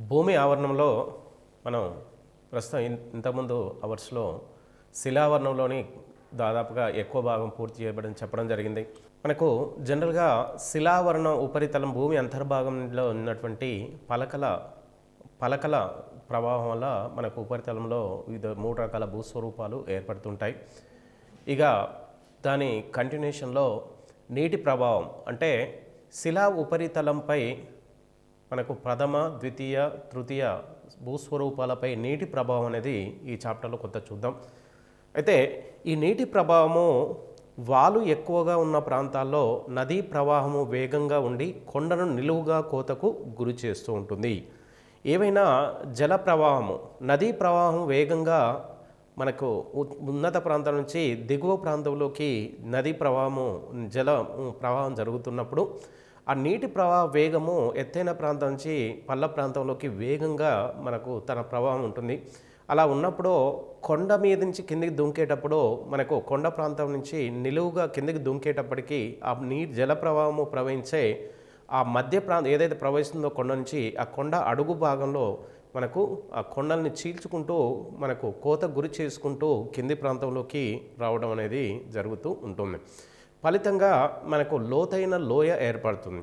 భూమి ఆవరణంలో మనం ప్రస్తుతం ఇన్- ఇంతకుముందు అవర్స్లో శిలావరణంలోని దాదాపుగా ఎక్కువ భాగం పూర్తి చేయబడని చెప్పడం జరిగింది మనకు జనరల్గా శిలావరణం ఉపరితలం భూమి అంతర్భాగంలో ఉన్నటువంటి పలకల పలకల ప్రవాహం వల్ల మనకు ఉపరితలంలో వివిధ మూడు రకాల భూస్వరూపాలు ఏర్పడుతుంటాయి ఇక దాని కంటిన్యూషన్లో నీటి ప్రభావం అంటే శిలా ఉపరితలంపై మనకు ప్రథమ ద్వితీయ తృతీయ భూస్వరూపాలపై నీటి ప్రభావం అనేది ఈ చాప్టర్లో కొంత చూద్దాం అయితే ఈ నీటి ప్రభావము వాలు ఎక్కువగా ఉన్న ప్రాంతాల్లో నదీ ప్రవాహము వేగంగా ఉండి కొండను నిలువుగా కోతకు గురి చేస్తూ ఉంటుంది ఏవైనా జల ప్రవాహము నదీ ప్రవాహం వేగంగా మనకు ఉ- ఉన్నత ప్రాంతం నుంచి దిగువ ప్రాంతంలోకి నదీ ప్రవాహము జల ఉమ్, ప్రవాహం జరుగుతున్నప్పుడు ఆ నీటి ప్రవాహ వేగము ఎత్తైన ప్రాంతం నుంచి పల్ల ప్రాంతంలోకి వేగంగా మనకు తన ప్రవాహం ఉంటుంది అలా ఉన్నప్పుడు కొండ మీద నుంచి కిందికి దుంకేటప్పుడు మనకు కొండ ప్రాంతం నుంచి నిలువుగా కిందికి దుంకేటప్పటికి ఆ నీటి జల ప్రవాహము ప్రవహించే ఆ మధ్య ప్రాంతం ఏదైతే ప్రవహిస్తుందో కొండ నుంచి ఆ కొండ అడుగు భాగంలో మనకు ఆ కొండల్ని చీల్చుకుంటూ మనకు కోత గురి చేసుకుంటూ కింది ప్రాంతంలోకి రావడం అనేది జరుగుతూ ఉంటుంది ఫలితంగా మనకు లోతైన లోయ ఏర్పడుతుంది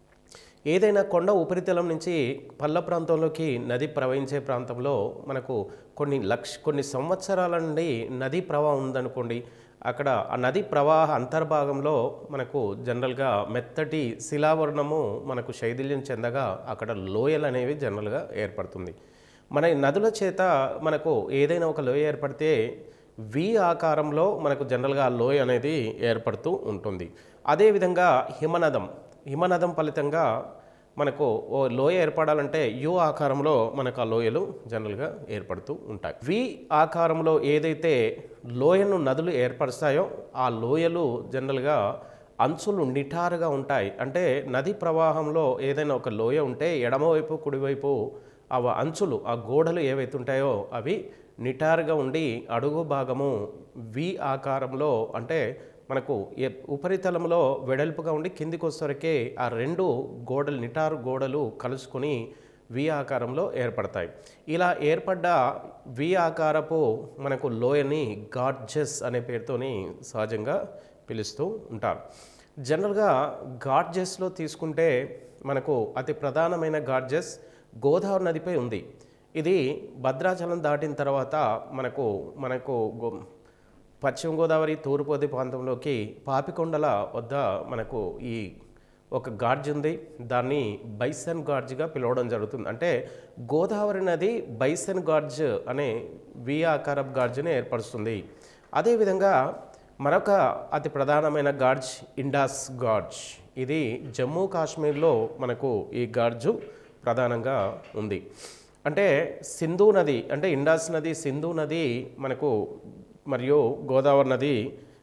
ఏదైనా కొండ ఉపరితలం నుంచి పల్ల ప్రాంతంలోకి నది ప్రవహించే ప్రాంతంలో మనకు కొన్ని లక్ష కొన్ని సంవత్సరాల నుండి నదీ ప్రవాహం ఉందనుకోండి అక్కడ ఆ నది ప్రవాహ అంతర్భాగంలో మనకు జనరల్గా మెత్తటి శిలావరణము మనకు శైథిల్యం చెందగా అక్కడ లోయలు అనేవి జనరల్గా ఏర్పడుతుంది మన ఈ నదుల చేత మనకు ఏదైనా ఒక లోయ ఏర్పడితే వి ఆకారంలో మనకు జనరల్గా ఆ లోయ అనేది ఏర్పడుతూ ఉంటుంది అదేవిధంగా హిమనదం హిమనదం ఫలితంగా మనకు ఓ లోయ ఏర్పడాలంటే యు ఆకారంలో మనకు ఆ లోయలు జనరల్గా ఏర్పడుతూ ఉంటాయి వి ఆకారంలో ఏదైతే లోయను నదులు ఏర్పరుస్తాయో ఆ లోయలు జనరల్గా అంచులు నిటారుగా ఉంటాయి అంటే నది ప్రవాహంలో ఏదైనా ఒక లోయ ఉంటే ఎడమవైపు కుడివైపు ఆ అంచులు ఆ గోడలు ఏవైతే ఉంటాయో అవి నిటారుగా ఉండి అడుగు భాగము వి ఆకారంలో అంటే మనకు ఏ- ఉపరితలంలో వెడల్పుగా ఉండి కిందికి వచ్చేసరికి ఆ రెండు గోడలు నిటారు గోడలు కలుసుకొని వి ఆకారంలో ఏర్పడతాయి ఇలా ఏర్పడ్డ వి ఆకారపు మనకు లోయని గార్జెస్ అనే పేరుతోని సహజంగా పిలుస్తూ ఉంటారు జనరల్గా గార్జెస్లో తీసుకుంటే మనకు అతి ప్రధానమైన గార్జెస్ గోదావరి నదిపై ఉంది ఇది భద్రాచలం దాటిన తర్వాత మనకు మనకు గో- పశ్చిమ గోదావరి తూర్పుది ప్రాంతంలోకి పాపికొండల వద్ద మనకు ఈ ఒక గార్జ్ ఉంది దాన్ని బైసన్ గార్జ్గా పిలవడం జరుగుతుంది అంటే గోదావరి నది బైసన్ గార్జ్ అనే వి ఆకారపు గార్జ్ని ఏర్పరుస్తుంది అదేవిధంగా మరొక అతి ప్రధానమైన గార్జ్ ఇండాస్ గార్జ్ ఇది జమ్మూ కాశ్మీర్లో మనకు ఈ గార్జు ప్రధానంగా ఉంది అంటే సింధు నది అంటే ఇండాస్ నది సింధు నది మనకు మరియు గోదావరి నది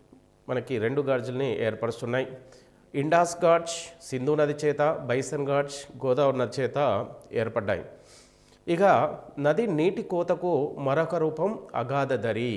మనకి రెండు గార్జుల్ని ఏర్పరుస్తున్నాయి ఇండాస్ గార్జ్ సింధు నది చేత బైసన్ గార్జ్ గోదావరి నది చేత ఏర్పడ్డాయి ఇక నది నీటి కోతకు మరొక రూపం అగాధదరి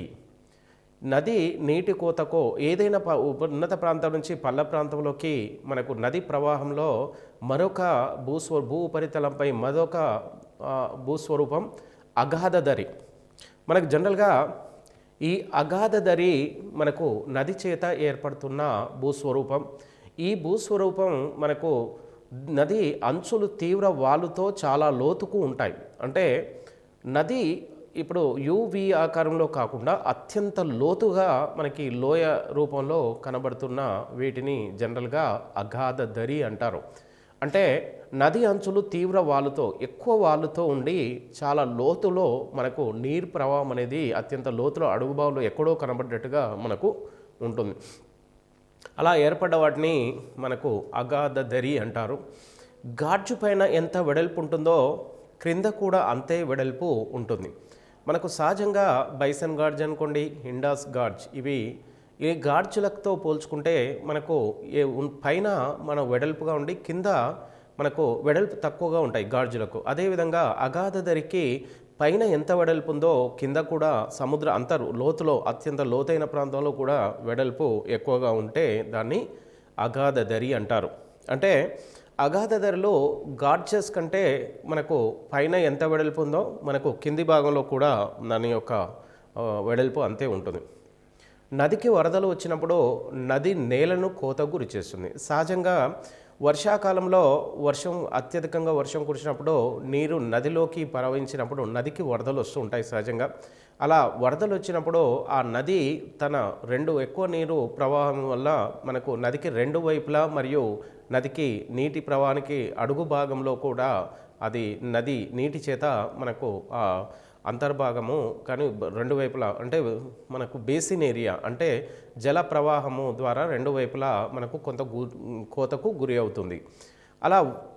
నది నీటి కోతకు ఏదైనా ప- ఉప- ఉన్నత ప్రాంతం నుంచి పల్ల ప్రాంతంలోకి మనకు నది ప్రవాహంలో మరొక భూస్వ భూ ఉపరితలంపై మరొక ఆ, భూస్వరూపం అగాధదరి మనకు జనరల్గా ఈ అగాధదరి మనకు నది చేత ఏర్పడుతున్న భూస్వరూపం ఈ భూస్వరూపం మనకు నది అంచులు తీవ్ర వాలుతో చాలా లోతుకు ఉంటాయి అంటే నది ఇప్పుడు యువి ఆకారంలో కాకుండా అత్యంత లోతుగా మనకి లోయ రూపంలో కనబడుతున్న వీటిని జనరల్గా అగాధ దరి అంటారు అంటే నది అంచులు తీవ్ర వాలుతో ఎక్కువ వాలుతో ఉండి చాలా లోతులో మనకు నీరు ప్రవాహం అనేది అత్యంత లోతులో అడుగు భాగంలో ఎక్కడో కనబడ్డట్టుగా మనకు ఉంటుంది అలా ఏర్పడ్డ వాటిని మనకు అగాధ దరి అంటారు గాడ్జు పైన ఎంత వెడల్పు ఉంటుందో క్రింద కూడా అంతే వెడల్పు ఉంటుంది మనకు సహజంగా బైసన్ గార్జ్ అనుకోండి ఇండాస్ గార్జ్ ఇవి ఈ గార్జులతో పోల్చుకుంటే మనకు ఏ ఉన్- పైన మన వెడల్పుగా ఉండి కింద మనకు వెడల్పు తక్కువగా ఉంటాయి గార్జులకు అదేవిధంగా అగాధ దరికి పైన ఎంత వెడల్పు ఉందో కింద కూడా సముద్ర అంతర్ లోతులో అత్యంత లోతైన ప్రాంతంలో కూడా వెడల్పు ఎక్కువగా ఉంటే దాన్ని అగాధ దరి అంటారు అంటే అగాధ ధరలో గాడ్జెస్ కంటే మనకు పైన ఎంత వెడల్పు ఉందో మనకు కింది భాగంలో కూడా దాని యొక్క ఆ, వెడల్పు అంతే ఉంటుంది నదికి వరదలు వచ్చినప్పుడు నది నేలను కోతకు గురి చేస్తుంది సహజంగా వర్షాకాలంలో వర్షం అత్యధికంగా వర్షం కురిసినప్పుడు నీరు నదిలోకి ప్రవహించినప్పుడు నదికి వరదలు వస్తూ ఉంటాయి సహజంగా అలా వరదలు వచ్చినప్పుడు ఆ నది తన రెండు ఎక్కువ నీరు ప్రవాహం వల్ల మనకు నదికి రెండు వైపులా మరియు నదికి నీటి ప్రవాహానికి అడుగు భాగంలో కూడా అది నది నీటి చేత మనకు ఆ అంతర్భాగము కానీ బ- రెండు వైపులా అంటే మనకు బేసిన్ ఏరియా అంటే జల ప్రవాహము ద్వారా రెండు వైపులా మనకు కొంత గు కోతకు గురి అవుతుంది అలా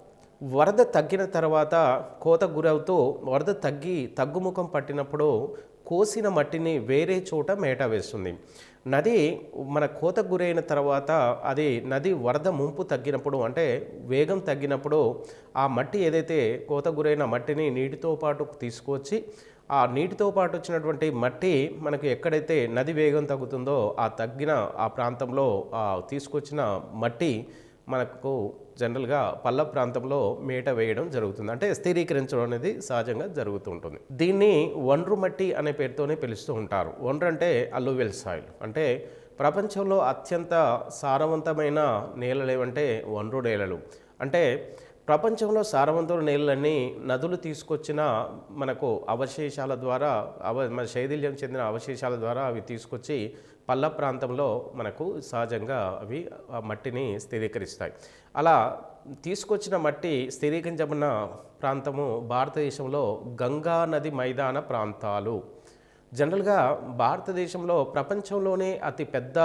వరద తగ్గిన తర్వాత కోత గురవుతూ వరద తగ్గి తగ్గుముఖం పట్టినప్పుడు కోసిన మట్టిని వేరే చోట మేట వేస్తుంది నది మన కోత గురైన తర్వాత అది నది వరద ముంపు తగ్గినప్పుడు అంటే వేగం తగ్గినప్పుడు ఆ మట్టి ఏదైతే కోత గురైన మట్టిని నీటితో పాటు తీసుకొచ్చి ఆ నీటితో పాటు వచ్చినటువంటి మట్టి మనకు ఎక్కడైతే నది వేగం తగ్గుతుందో ఆ తగ్గిన ఆ ప్రాంతంలో ఆ తీసుకొచ్చిన మట్టి మనకు జనరల్గా పల్ల ప్రాంతంలో మేట వేయడం జరుగుతుంది అంటే స్థిరీకరించడం అనేది సహజంగా జరుగుతూ ఉంటుంది దీన్ని ఒండ్రు మట్టి అనే పేరుతోనే పిలుస్తూ ఉంటారు ఒండ్రు అంటే అల్లువెల్ సాయిల్ అంటే ప్రపంచంలో అత్యంత సారవంతమైన నేలలు ఏవంటే ఒండ్రు నేలలు అంటే ప్రపంచంలో సారవంతమైన నేలలన్నీ నదులు తీసుకొచ్చిన మనకు అవశేషాల ద్వారా అవ మన శైథిల్యం చెందిన అవశేషాల ద్వారా అవి తీసుకొచ్చి పల్ల ప్రాంతంలో మనకు సహజంగా అవి ఆ మట్టిని స్థిరీకరిస్తాయి అలా తీసుకొచ్చిన మట్టి స్థిరీకరించబడిన ప్రాంతము భారతదేశంలో గంగా నది మైదాన ప్రాంతాలు జనరల్గా భారతదేశంలో ప్రపంచంలోనే అతి పెద్ద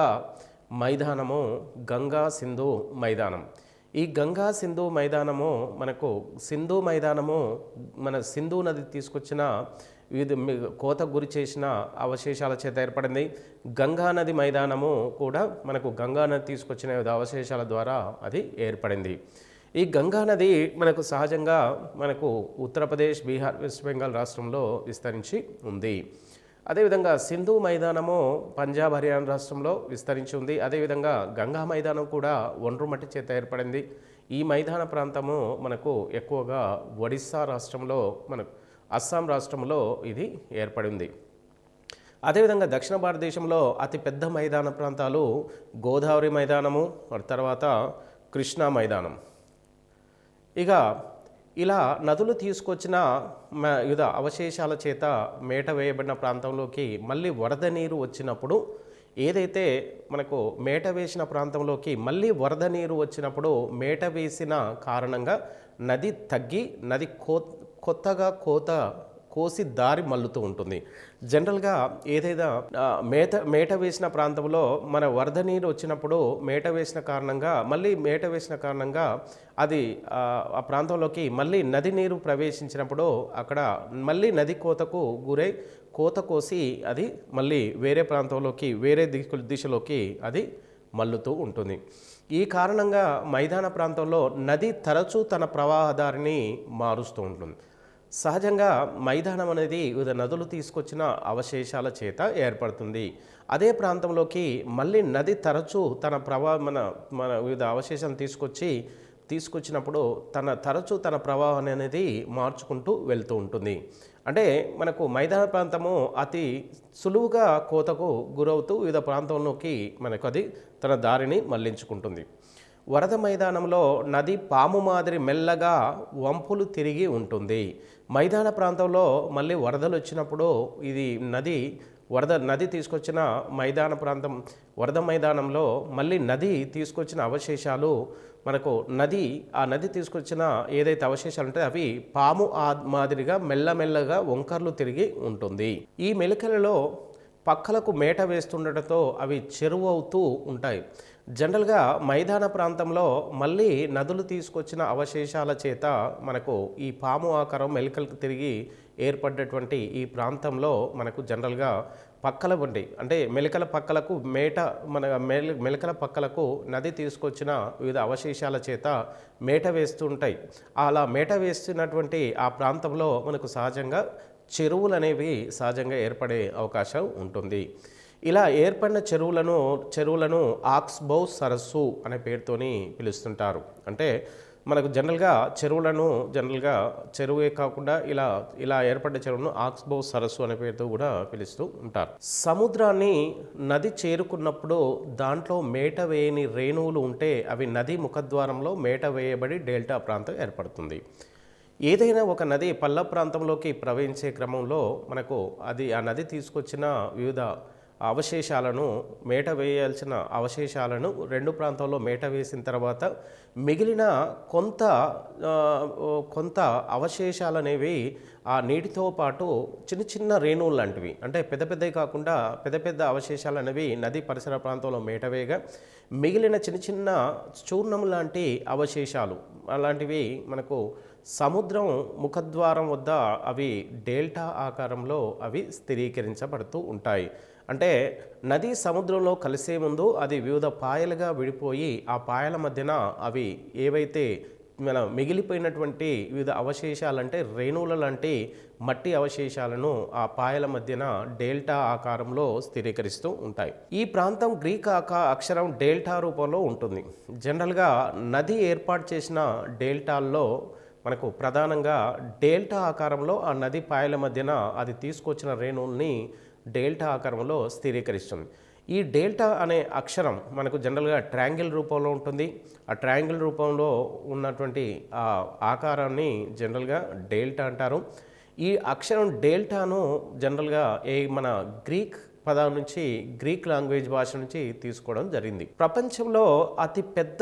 మైదానము గంగా సింధు మైదానం ఈ గంగా సింధు మైదానము మనకు సింధు మైదానము మన సింధు నది తీసుకొచ్చిన వివిధ మి- కోత గురి చేసిన అవశేషాల చేత ఏర్పడింది గంగా నది మైదానము కూడా మనకు గంగా నది తీసుకొచ్చిన వివిధ అవశేషాల ద్వారా అది ఏర్పడింది ఈ గంగా నది మనకు సహజంగా మనకు ఉత్తరప్రదేశ్ బీహార్ వెస్ట్ బెంగాల్ రాష్ట్రంలో విస్తరించి ఉంది అదేవిధంగా సింధు మైదానము పంజాబ్ హర్యానా రాష్ట్రంలో విస్తరించి ఉంది అదేవిధంగా గంగా మైదానం కూడా ఒండ్రు మట్టి చేత ఏర్పడింది ఈ మైదాన ప్రాంతము మనకు ఎక్కువగా ఒడిస్సా రాష్ట్రంలో మనకు అస్సాం రాష్ట్రంలో ఇది ఏర్పడింది అదేవిధంగా దక్షిణ భారతదేశంలో అతి పెద్ద మైదాన ప్రాంతాలు గోదావరి మైదానము ఆ తర్వాత కృష్ణా మైదానం ఇక ఇలా నదులు తీసుకొచ్చిన మ- వివిధ అవశేషాల చేత మేట వేయబడిన ప్రాంతంలోకి మళ్ళీ వరద నీరు వచ్చినప్పుడు ఏదైతే మనకు మేట వేసిన ప్రాంతంలోకి మళ్ళీ వరద నీరు వచ్చినప్పుడు మేట వేసిన కారణంగా నది తగ్గి నది కో కొత్తగా కోత కోసి దారి మల్లుతూ ఉంటుంది జనరల్గా ఏదైనా ఆ, మేత మేట వేసిన ప్రాంతంలో మన వరద నీరు వచ్చినప్పుడు మేట వేసిన కారణంగా మళ్ళీ మేట వేసిన కారణంగా అది ఆ, ఆ ప్రాంతంలోకి మళ్ళీ నది నీరు ప్రవేశించినప్పుడు అక్కడ మళ్ళీ నది కోతకు గురై కోత కోసి అది మళ్ళీ వేరే ప్రాంతంలోకి వేరే దిక్కు దిశలోకి అది మల్లుతూ ఉంటుంది ఈ కారణంగా మైదాన ప్రాంతంలో నది తరచూ తన ప్రవాహదారిని మారుస్తూ ఉంటుంది సహజంగా మైదానం అనేది వివిధ నదులు తీసుకొచ్చిన అవశేషాల చేత ఏర్పడుతుంది అదే ప్రాంతంలోకి మళ్ళీ నది తరచూ తన ప్రవా మన మన వివిధ అవశేషాలను తీసుకొచ్చి తీసుకొచ్చినప్పుడు తన తరచూ తన ప్రవాహం అనేది మార్చుకుంటూ వెళ్తూ ఉంటుంది అంటే మనకు మైదాన ప్రాంతము అతి సులువుగా కోతకు గురవుతూ వివిధ ప్రాంతంలోకి మనకు అది తన దారిని మళ్లించుకుంటుంది వరద మైదానంలో నది పాము మాదిరి మెల్లగా వంపులు తిరిగి ఉంటుంది మైదాన ప్రాంతంలో మళ్ళీ వరదలు వచ్చినప్పుడు ఇది నది వరద నది తీసుకొచ్చిన మైదాన ప్రాంతం వరద మైదానంలో మళ్ళీ నది తీసుకొచ్చిన అవశేషాలు మనకు నది ఆ నది తీసుకొచ్చిన ఏదైతే అవశేషాలు ఉంటాయో అవి పాము ఆ మాదిరిగా మెల్లమెల్లగా వంకర్లు తిరిగి ఉంటుంది ఈ మెలికలలో పక్కలకు మేట వేస్తుండటంతో అవి చెరువు అవుతూ ఉంటాయి జనరల్గా మైదాన ప్రాంతంలో మళ్ళీ నదులు తీసుకొచ్చిన అవశేషాల చేత మనకు ఈ పాము ఆకారం మెలికలకు తిరిగి ఏర్పడ్డటువంటి ఈ ప్రాంతంలో మనకు జనరల్గా పక్కల వంటి అంటే మెలికల పక్కలకు మేట మన మెలి మెలికల పక్కలకు నది తీసుకొచ్చిన వివిధ అవశేషాల చేత మేట వేస్తుంటాయి అలా మేట వేస్తున్నటువంటి ఆ ప్రాంతంలో మనకు సహజంగా చెరువులు అనేవి సహజంగా ఏర్పడే అవకాశం ఉంటుంది ఇలా ఏర్పడిన చెరువులను చెరువులను ఆక్స్బౌ సరస్సు అనే పేరుతోని పిలుస్తుంటారు అంటే మనకు జనరల్గా చెరువులను జనరల్గా చెరువే కాకుండా ఇలా ఇలా ఏర్పడ్డ చెరువును ఆక్స్బో సరస్సు అనే పేరుతో కూడా పిలుస్తూ ఉంటారు సముద్రాన్ని నది చేరుకున్నప్పుడు దాంట్లో మేట వేయని రేణువులు ఉంటే అవి నది ముఖద్వారంలో మేట వేయబడి డెల్టా ప్రాంతం ఏర్పడుతుంది ఏదైనా ఒక నది పల్ల ప్రాంతంలోకి ప్రవహించే క్రమంలో మనకు అది ఆ నది తీసుకొచ్చిన వివిధ అవశేషాలను మేట వేయాల్సిన అవశేషాలను రెండు ప్రాంతాల్లో మేట వేసిన తర్వాత మిగిలిన కొంత ఆ, కొంత అవశేషాలు అనేవి ఆ నీటితో పాటు చిన్న చిన్న రేణువులు లాంటివి అంటే పెద్ద పెద్దవి కాకుండా పెద్ద పెద్ద అవశేషాలు అనేవి నది పరిసర ప్రాంతంలో మేటవేగా మిగిలిన చిన్న చిన్న చూర్ణం లాంటి అవశేషాలు అలాంటివి మనకు సముద్రం ముఖద్వారం వద్ద అవి డెల్టా ఆకారంలో అవి స్థిరీకరించబడుతూ ఉంటాయి అంటే నది సముద్రంలో కలిసే ముందు అది వివిధ పాయలుగా విడిపోయి ఆ పాయల మధ్యన అవి ఏవైతే మన మిగిలిపోయినటువంటి వివిధ అవశేషాలంటే రేణువుల లాంటి మట్టి అవశేషాలను ఆ పాయల మధ్యన డెల్టా ఆకారంలో స్థిరీకరిస్తూ ఉంటాయి ఈ ప్రాంతం గ్రీక్ ఆకా అక్షరం డెల్టా రూపంలో ఉంటుంది జనరల్గా నది ఏర్పాటు చేసిన డెల్టాల్లో మనకు ప్రధానంగా డెల్టా ఆకారంలో ఆ నది పాయల మధ్యన అది తీసుకొచ్చిన రేణువుల్ని డెల్టా ఆకారంలో స్థిరీకరిస్తుంది ఈ డెల్టా అనే అక్షరం మనకు జనరల్గా ట్రయాంగిల్ రూపంలో ఉంటుంది ఆ ట్రయాంగిల్ రూపంలో ఉన్నటువంటి ఆ ఆకారాన్ని జనరల్గా డెల్టా అంటారు ఈ అక్షరం డెల్టాను జనరల్గా ఏ మన గ్రీక్ పదం నుంచి గ్రీక్ లాంగ్వేజ్ భాష నుంచి తీసుకోవడం జరిగింది ప్రపంచంలో అతి పెద్ద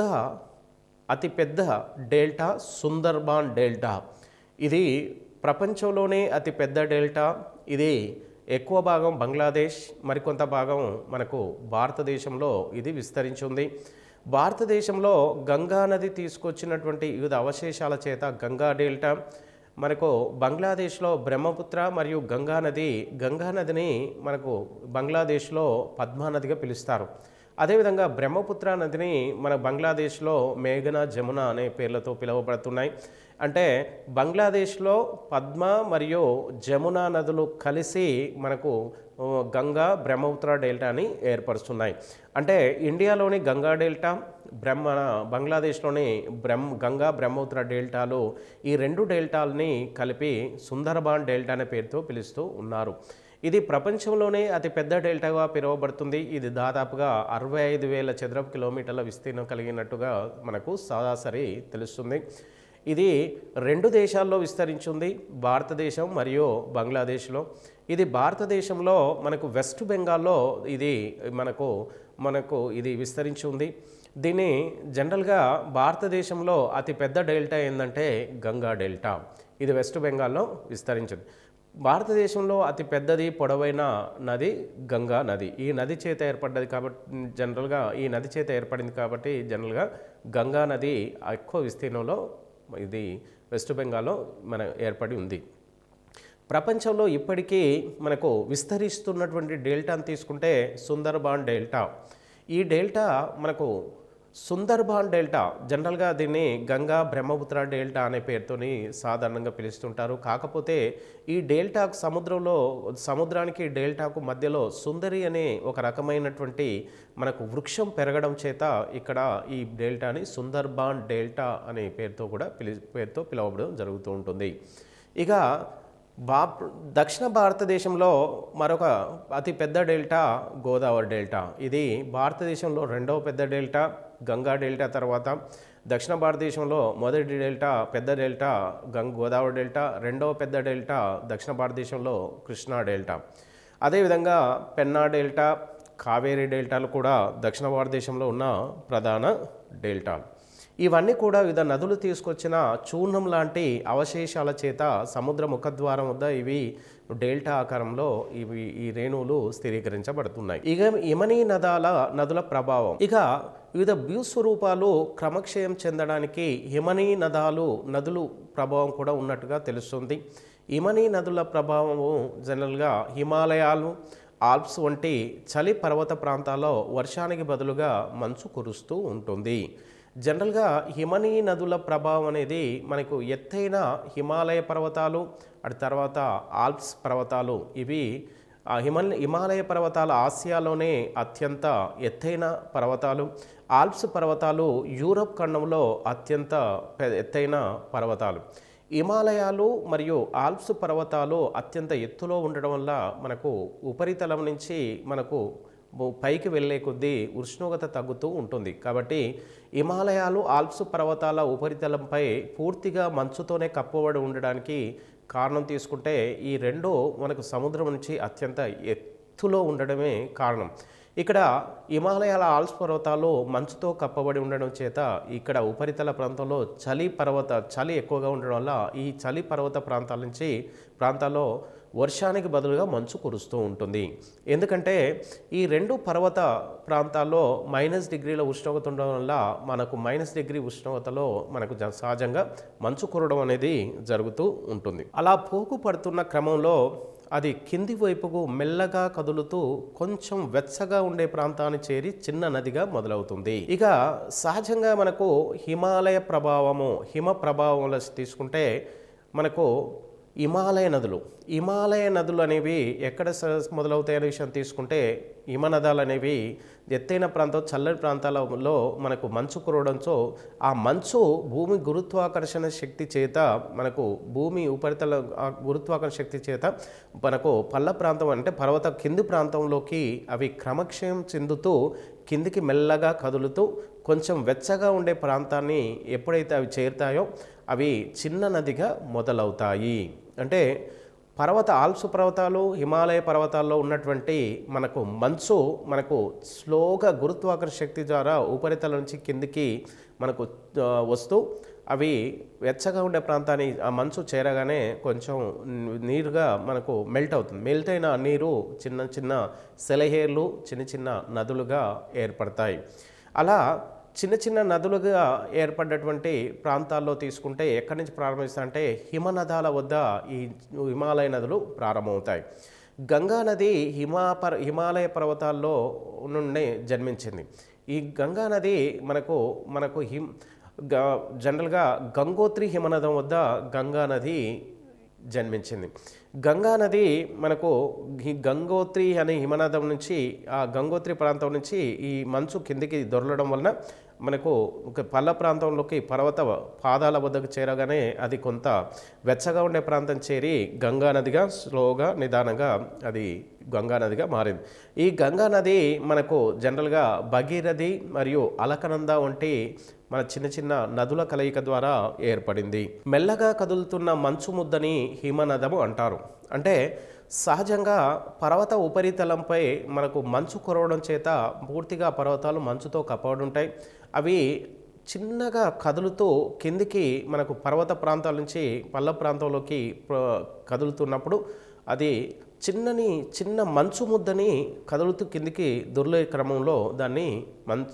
అతి పెద్ద డెల్టా సుందర్బాన్ డెల్టా ఇది ప్రపంచంలోనే అతి పెద్ద డెల్టా ఇది ఎక్కువ భాగం బంగ్లాదేశ్ మరికొంత భాగం మనకు భారతదేశంలో ఇది విస్తరించి ఉంది భారతదేశంలో గంగా నది తీసుకొచ్చినటువంటి వివిధ అవశేషాల చేత గంగా డెల్టా మనకు బంగ్లాదేశ్లో బ్రహ్మపుత్ర మరియు గంగా నది గంగా నదిని మనకు బంగ్లాదేశ్లో పద్మా నదిగా పిలుస్తారు అదేవిధంగా బ్రహ్మపుత్ర నదిని మన బంగ్లాదేశ్లో మేఘన జమున అనే పేర్లతో పిలువబడుతున్నాయి అంటే బంగ్లాదేశ్లో పద్మ మరియు జమున నదులు కలిసి మనకు ఆ, గంగా బ్రహ్మపుత్ర డెల్టాని ఏర్పరుస్తున్నాయి అంటే ఇండియాలోని గంగా డెల్టా బ్రహ్మ బంగ్లాదేశ్లోని బ్రహ్మ గంగా బ్రహ్మపుత్ర డెల్టాలు ఈ రెండు డెల్టాలని కలిపి సుందరబాన్ డెల్టా అనే పేరుతో పిలుస్తూ ఉన్నారు ఇది ప్రపంచంలోనే అతి పెద్ద డెల్టాగా పిలువబడుతుంది ఇది దాదాపుగా అరవై ఐదు వేల చదరపు కిలోమీటర్ల విస్తీర్ణం కలిగినట్టుగా మనకు సరాసరి తెలుస్తుంది ఇది రెండు దేశాల్లో విస్తరించింది భారతదేశం మరియు బంగ్లాదేశ్లో ఇది భారతదేశంలో మనకు వెస్ట్ బెంగాల్లో ఇది మనకు మనకు ఇది విస్తరించి ఉంది దీన్ని జనరల్గా భారతదేశంలో అతి పెద్ద డెల్టా ఏంటంటే గంగా డెల్టా ఇది వెస్ట్ బెంగాల్లో విస్తరించింది భారతదేశంలో అతి పెద్దది పొడవైన నది గంగా నది ఈ నది చేత ఏర్పడ్డది కాబట్టి జనరల్గా ఈ నది చేత ఏర్పడింది కాబట్టి జనరల్గా గంగా నది ఎక్కువ విస్తీర్ణంలో ఇది వెస్ట్ బెంగాల్లో మన ఏర్పడి ఉంది ప్రపంచంలో ఇప్పటికీ మనకు విస్తరిస్తున్నటువంటి డెల్టాను తీసుకుంటే సుందర్బాన్ డెల్టా ఈ డెల్టా మనకు సుందర్బాన్ డెల్టా జనరల్గా దీన్ని గంగా బ్రహ్మపుత్ర డెల్టా అనే పేరుతోని సాధారణంగా పిలుస్తుంటారు కాకపోతే ఈ డెల్టాకు సముద్రంలో సముద్రానికి డెల్టాకు మధ్యలో సుందరి అనే ఒక రకమైనటువంటి మనకు వృక్షం పెరగడం చేత ఇక్కడ ఈ డెల్టాని సుందర్బాన్ డెల్టా అనే పేరుతో కూడా పిలి పేరుతో పిలవడం జరుగుతూ ఉంటుంది ఇక బా దక్షిణ భారతదేశంలో మరొక అతి పెద్ద డెల్టా గోదావరి డెల్టా ఇది భారతదేశంలో రెండవ పెద్ద డెల్టా గంగా డెల్టా తర్వాత దక్షిణ భారతదేశంలో మొదటి డెల్టా పెద్ద డెల్టా గంగ గోదావరి డెల్టా రెండవ పెద్ద డెల్టా దక్షిణ భారతదేశంలో కృష్ణా డెల్టా అదేవిధంగా పెన్నా డెల్టా కావేరీ డెల్టాలు కూడా దక్షిణ భారతదేశంలో ఉన్న ప్రధాన డెల్టాలు ఇవన్నీ కూడా వివిధ నదులు తీసుకొచ్చిన చూర్ణం లాంటి అవశేషాల చేత సముద్ర ముఖద్వారం వద్ద ఇవి డెల్టా ఆకారంలో ఇవి ఈ రేణువులు స్థిరీకరించబడుతున్నాయి ఇక ఇమనీ నదాల నదుల ప్రభావం ఇక వివిధ భూస్వరూపాలు క్రమక్షయం చెందడానికి హిమనీ నదాలు నదులు ప్రభావం కూడా ఉన్నట్టుగా తెలుస్తుంది హిమనీ నదుల ప్రభావము జనరల్గా హిమాలయాలు ఆల్ప్స్ వంటి చలి పర్వత ప్రాంతాల్లో వర్షానికి బదులుగా మంచు కురుస్తూ ఉంటుంది జనరల్గా హిమనీ నదుల ప్రభావం అనేది మనకు ఎత్తైన హిమాలయ పర్వతాలు అటు తర్వాత ఆల్ప్స్ పర్వతాలు ఇవి ఆ హిమల్ హిమాలయ పర్వతాలు ఆసియాలోనే అత్యంత ఎత్తైన పర్వతాలు ఆల్ప్స్ పర్వతాలు యూరప్ ఖండంలో అత్యంత పె- ఎత్తైన పర్వతాలు హిమాలయాలు మరియు ఆల్ప్స్ పర్వతాలు అత్యంత ఎత్తులో ఉండడం వల్ల మనకు ఉపరితలం నుంచి మనకు భూ- పైకి వెళ్ళే కొద్దీ ఉష్ణోగ్రత తగ్గుతూ ఉంటుంది కాబట్టి హిమాలయాలు ఆల్ప్స్ పర్వతాల ఉపరితలంపై పూర్తిగా మంచుతోనే కప్పబడి ఉండడానికి కారణం తీసుకుంటే ఈ రెండు మనకు సముద్రం నుంచి అత్యంత ఎత్తులో ఉండడమే కారణం ఇక్కడ హిమాలయాల ఆల్స్ పర్వతాలు మంచుతో కప్పబడి ఉండడం చేత ఇక్కడ ఉపరితల ప్రాంతంలో చలి పర్వత చలి ఎక్కువగా ఉండడం వల్ల ఈ చలి పర్వత ప్రాంతాల నుంచి ప్రాంతాల్లో వర్షానికి బదులుగా మంచు కురుస్తూ ఉంటుంది ఎందుకంటే ఈ రెండు పర్వత ప్రాంతాల్లో మైనస్ డిగ్రీల ఉష్ణోగ్రత ఉండడం వల్ల మనకు మైనస్ డిగ్రీ ఉష్ణోగ్రతలో మనకు జ- సహజంగా మంచు కురవడం అనేది జరుగుతూ ఉంటుంది అలా పోగు పడుతున్న క్రమంలో అది కింది వైపుకు మెల్లగా కదులుతూ కొంచెం వెచ్చగా ఉండే ప్రాంతాన్ని చేరి చిన్న నదిగా మొదలవుతుంది ఇక సహజంగా మనకు హిమాలయ ప్రభావము హిమ ప్రభావంలో తీసుకుంటే మనకు హిమాలయ నదులు హిమాలయ నదులు అనేవి ఎక్కడ స- మొదలవుతాయనే విషయం తీసుకుంటే హిమనదాలు అనేవి ఎత్తైన ప్రాంతం చల్లటి ప్రాంతాలలో మనకు మంచు కురవడంతో ఆ మంచు భూమి గురుత్వాకర్షణ శక్తి చేత మనకు భూమి ఉపరితల ఆ గురుత్వాకర్షణ శక్తి చేత మనకు పల్ల ప్రాంతం అంటే పర్వత కింది ప్రాంతంలోకి అవి క్రమక్షయం చెందుతూ కిందికి మెల్లగా కదులుతూ కొంచెం వెచ్చగా ఉండే ప్రాంతాన్ని ఎప్పుడైతే అవి చేరుతాయో అవి చిన్న నదిగా మొదలవుతాయి అంటే పర్వత ఆల్ప్స్ పర్వతాలు హిమాలయ పర్వతాల్లో ఉన్నటువంటి మనకు మంచు మనకు స్లోగా గురుత్వాకర్షణ శక్తి ద్వారా ఉపరితలం నుంచి కిందికి మనకు ఆ, వస్తూ అవి వెచ్చగా ఉండే ప్రాంతాన్ని ఆ మంచు చేరగానే కొంచెం నీరుగా మనకు మెల్ట్ అవుతుంది మెల్ట్ అయిన ఆ నీరు చిన్న చిన్న సెలహేర్లు చిన్న చిన్న నదులుగా ఏర్పడతాయి అలా చిన్న చిన్న నదులుగా ఏర్పడ్డటువంటి ప్రాంతాల్లో తీసుకుంటే ఎక్కడి నుంచి ప్రారంభిస్తాయంటే హిమనదాల వద్ద ఈ హిమాలయ నదులు ప్రారంభమవుతాయి గంగా నది హిమాపర్ హిమాలయ పర్వతాల్లో నుండి జన్మించింది ఈ గంగా నది మనకు మనకు హిమ్ గ జనరల్గా గంగోత్రి హిమనదం వద్ద గంగా నది జన్మించింది గంగా నది మనకు ఈ గంగోత్రి అనే హిమనదం నుంచి ఆ గంగోత్రి ప్రాంతం నుంచి ఈ మంచు కిందికి దొరలడం వలన మనకు ఒక పల్ల ప్రాంతంలోకి పర్వత పాదాల వద్దకు చేరగానే అది కొంత వెచ్చగా ఉండే ప్రాంతం చేరి గంగా నదిగా స్లోగా నిదానంగా అది గంగా నదిగా మారింది ఈ గంగా నది మనకు జనరల్గా భగీరథి మరియు అలకనంద వంటి మన చిన్న చిన్న నదుల కలయిక ద్వారా ఏర్పడింది మెల్లగా కదులుతున్న మంచు ముద్దని హిమనదము అంటారు అంటే సహజంగా పర్వత ఉపరితలంపై మనకు మంచు కురవడం చేత పూర్తిగా పర్వతాలు మంచుతో కప్పబడి ఉంటాయి అవి చిన్నగా కదులుతూ కిందికి మనకు పర్వత ప్రాంతాల నుంచి పల్ల ప్రాంతంలోకి ప్ర- కదులుతున్నప్పుడు అది చిన్నని చిన్న మంచు ముద్దని కదులుతూ కిందికి దొర్లే క్రమంలో దాన్ని మంచు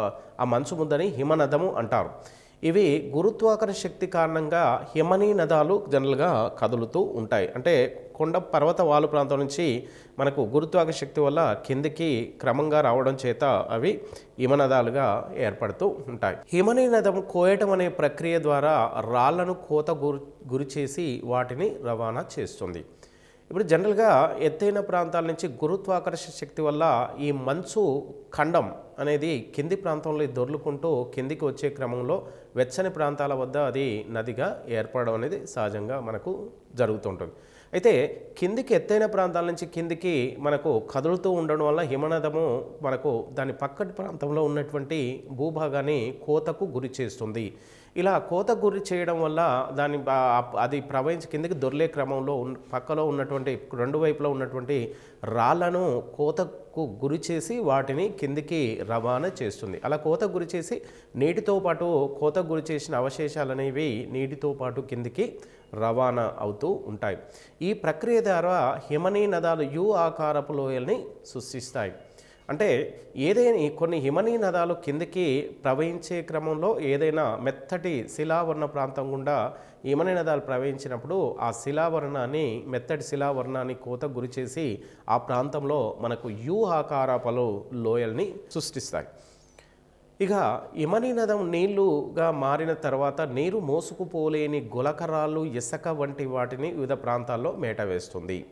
ఆ మంచు ముద్దని హిమనదము అంటారు ఇవి గురుత్వాకర్షణ శక్తి కారణంగా హిమనీ నదాలు జనరల్గా కదులుతూ ఉంటాయి అంటే కొండ పర్వత వాలు ప్రాంతం నుంచి మనకు గురుత్వాకర్షణ శక్తి వల్ల కిందికి క్రమంగా రావడం చేత అవి హిమనదాలుగా ఏర్పడుతూ ఉంటాయి హిమనీ నదం కోయటం అనే ప్రక్రియ ద్వారా రాళ్లను కోత గురి గురి చేసి వాటిని రవాణా చేస్తుంది ఇప్పుడు జనరల్గా ఎత్తైన ప్రాంతాల నుంచి గురుత్వాకర్షణ శక్తి వల్ల ఈ మంచు ఖండం అనేది కింది ప్రాంతంలో దొర్లుకుంటూ కిందికి వచ్చే క్రమంలో వెచ్చని ప్రాంతాల వద్ద అది నదిగా ఏర్పడడం అనేది సహజంగా మనకు జరుగుతుంటుంది అయితే కిందికి ఎత్తైన ప్రాంతాల నుంచి కిందికి మనకు కదులుతూ ఉండడం వల్ల హిమనదము మనకు దాని పక్కటి ప్రాంతంలో ఉన్నటువంటి భూభాగాన్ని కోతకు గురి చేస్తుంది ఇలా కోత గురి చేయడం వల్ల దాని బా- అది ప్రవహించి కిందకి దొర్లే క్రమంలో ఉన్న- పక్కలో ఉన్నటువంటి రెండు వైపులో ఉన్నటువంటి రాళ్లను కోతకు గురి చేసి వాటిని కిందికి రవాణా చేస్తుంది అలా కోత గురి చేసి నీటితో పాటు కోత గురి చేసిన అవశేషాలు అనేవి నీటితో పాటు కిందికి రవాణా అవుతూ ఉంటాయి ఈ ప్రక్రియ ద్వారా హిమనీ నదాలు యు ఆకారపు లోయల్ని సృష్టిస్తాయి అంటే ఏదైనా ఈ కొన్ని హిమనీ నదాలు కిందికి ప్రవహించే క్రమంలో ఏదైనా మెత్తటి శిలావర్ణ ప్రాంతం గుండా హిమనీ నదాలు ప్రవహించినప్పుడు ఆ శిలావర్ణాన్ని మెత్తటి శిలావర్ణాన్ని కోత గురి చేసి ఆ ప్రాంతంలో మనకు యు ఆకారపలు లోయల్ని సృష్టిస్తాయి ఇక హిమనీ నదం నీళ్లుగా మారిన తర్వాత నీరు మోసుకుపోలేని గులకరాళ్ళు ఇసుక వంటి వాటిని వివిధ ప్రాంతాల్లో మేట వేస్తుంది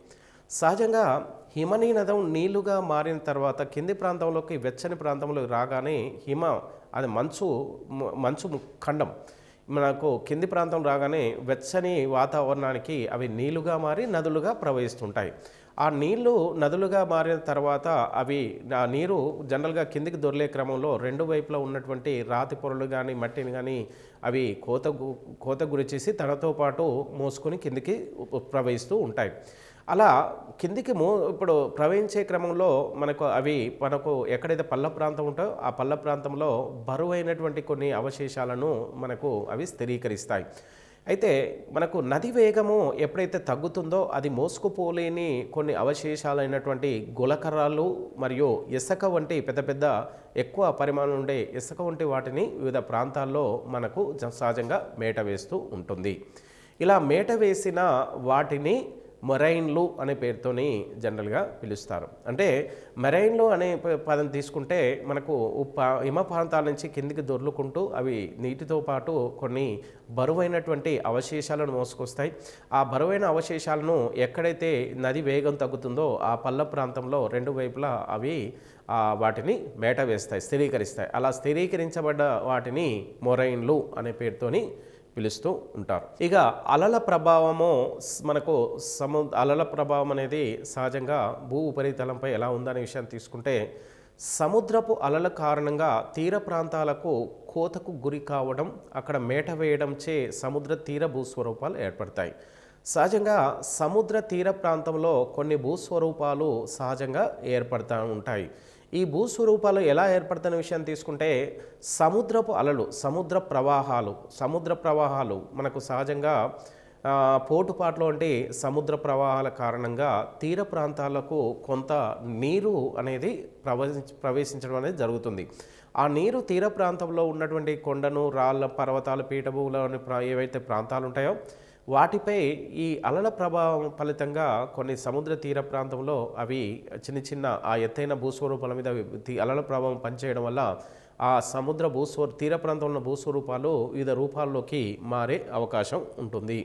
సహజంగా హిమనీ నదం నీళ్లుగా మారిన తర్వాత కింది ప్రాంతంలోకి వెచ్చని ప్రాంతంలోకి రాగానే హిమ అది మంచు మ- మంచు ఖండం మనకు కింది ప్రాంతం రాగానే వెచ్చని వాతావరణానికి అవి నీళ్లుగా మారి నదులుగా ప్రవహిస్తుంటాయి ఆ నీళ్లు నదులుగా మారిన తర్వాత అవి ఆ నీరు జనరల్గా కిందికి దొర్లే క్రమంలో రెండు వైపులా ఉన్నటువంటి రాతి పొరలు కానీ మట్టిని కానీ అవి కోత గు- కోత గురి చేసి తనతో పాటు మోసుకొని కిందికి ఉ- ప్రవహిస్తూ ఉంటాయి అలా కిందికి మో ఇప్పుడు ప్రవహించే క్రమంలో మనకు అవి మనకు ఎక్కడైతే పల్ల ప్రాంతం ఉంటో ఆ పల్ల ప్రాంతంలో బరువైనటువంటి కొన్ని అవశేషాలను మనకు అవి స్థిరీకరిస్తాయి అయితే మనకు నది వేగము ఎప్పుడైతే తగ్గుతుందో అది మోసుకుపోలేని కొన్ని అవశేషాలైనటువంటి గులకర్రాలు మరియు ఇసుక వంటి పెద్ద పెద్ద ఎక్కువ పరిమాణం ఉండే ఇసుక వంటి వాటిని వివిధ ప్రాంతాల్లో మనకు జ- సహజంగా మేట వేస్తూ ఉంటుంది ఇలా మేట వేసిన వాటిని మొరైన్లు అనే పేరుతోని జనరల్గా పిలుస్తారు అంటే మెరైన్లు అనే ప- పదం తీసుకుంటే మనకు ఉప్ప హిమ ప్రాంతాల నుంచి కిందికి దొర్లుకుంటూ అవి నీటితో పాటు కొన్ని బరువైనటువంటి అవశేషాలను మోసుకొస్తాయి ఆ బరువైన అవశేషాలను ఎక్కడైతే నది వేగం తగ్గుతుందో ఆ పల్ల ప్రాంతంలో రెండు వైపులా అవి ఆ, వాటిని మేట వేస్తాయి స్థిరీకరిస్తాయి అలా స్థిరీకరించబడ్డ వాటిని మొరైన్లు అనే పేరుతోని పిలుస్తూ ఉంటారు ఇక అలల ప్రభావము స్- మనకు సము అలల ప్రభావం అనేది సహజంగా భూ ఉపరితలంపై ఎలా ఉందనే విషయాన్ని తీసుకుంటే సముద్రపు అలల కారణంగా తీర ప్రాంతాలకు కోతకు గురి కావడం అక్కడ మేట వేయడంచే సముద్ర తీర భూస్వరూపాలు ఏర్పడతాయి సహజంగా సముద్ర తీర ప్రాంతంలో కొన్ని భూస్వరూపాలు సహజంగా ఏర్పడతా ఉంటాయి ఈ భూస్వరూపాలు ఎలా ఏర్పడుతున్న విషయాన్ని తీసుకుంటే సముద్రపు అలలు సముద్ర ప్రవాహాలు సముద్ర ప్రవాహాలు మనకు సహజంగా ఆ, పోటుపాట్లు వంటి సముద్ర ప్రవాహాల కారణంగా తీర ప్రాంతాలకు కొంత నీరు అనేది ప్రవహించ ప్రవేశించడం అనేది జరుగుతుంది ఆ నీరు తీర ప్రాంతంలో ఉన్నటువంటి కొండను రాళ్ళ పర్వతాలు పీఠభూములు ప్రా ఏవైతే ప్రాంతాలు ఉంటాయో వాటిపై ఈ అలల ప్రభావం ఫలితంగా కొన్ని సముద్ర తీర ప్రాంతంలో అవి చిన్న చిన్న ఆ ఎత్తైన భూస్వరూపాల మీద తి- అలల ప్రభావం పనిచేయడం వల్ల ఆ సముద్ర భూస్వర తీర ప్రాంతంలో ఉన్న భూస్వరూపాలు వివిధ రూపాల్లోకి మారే అవకాశం ఉంటుంది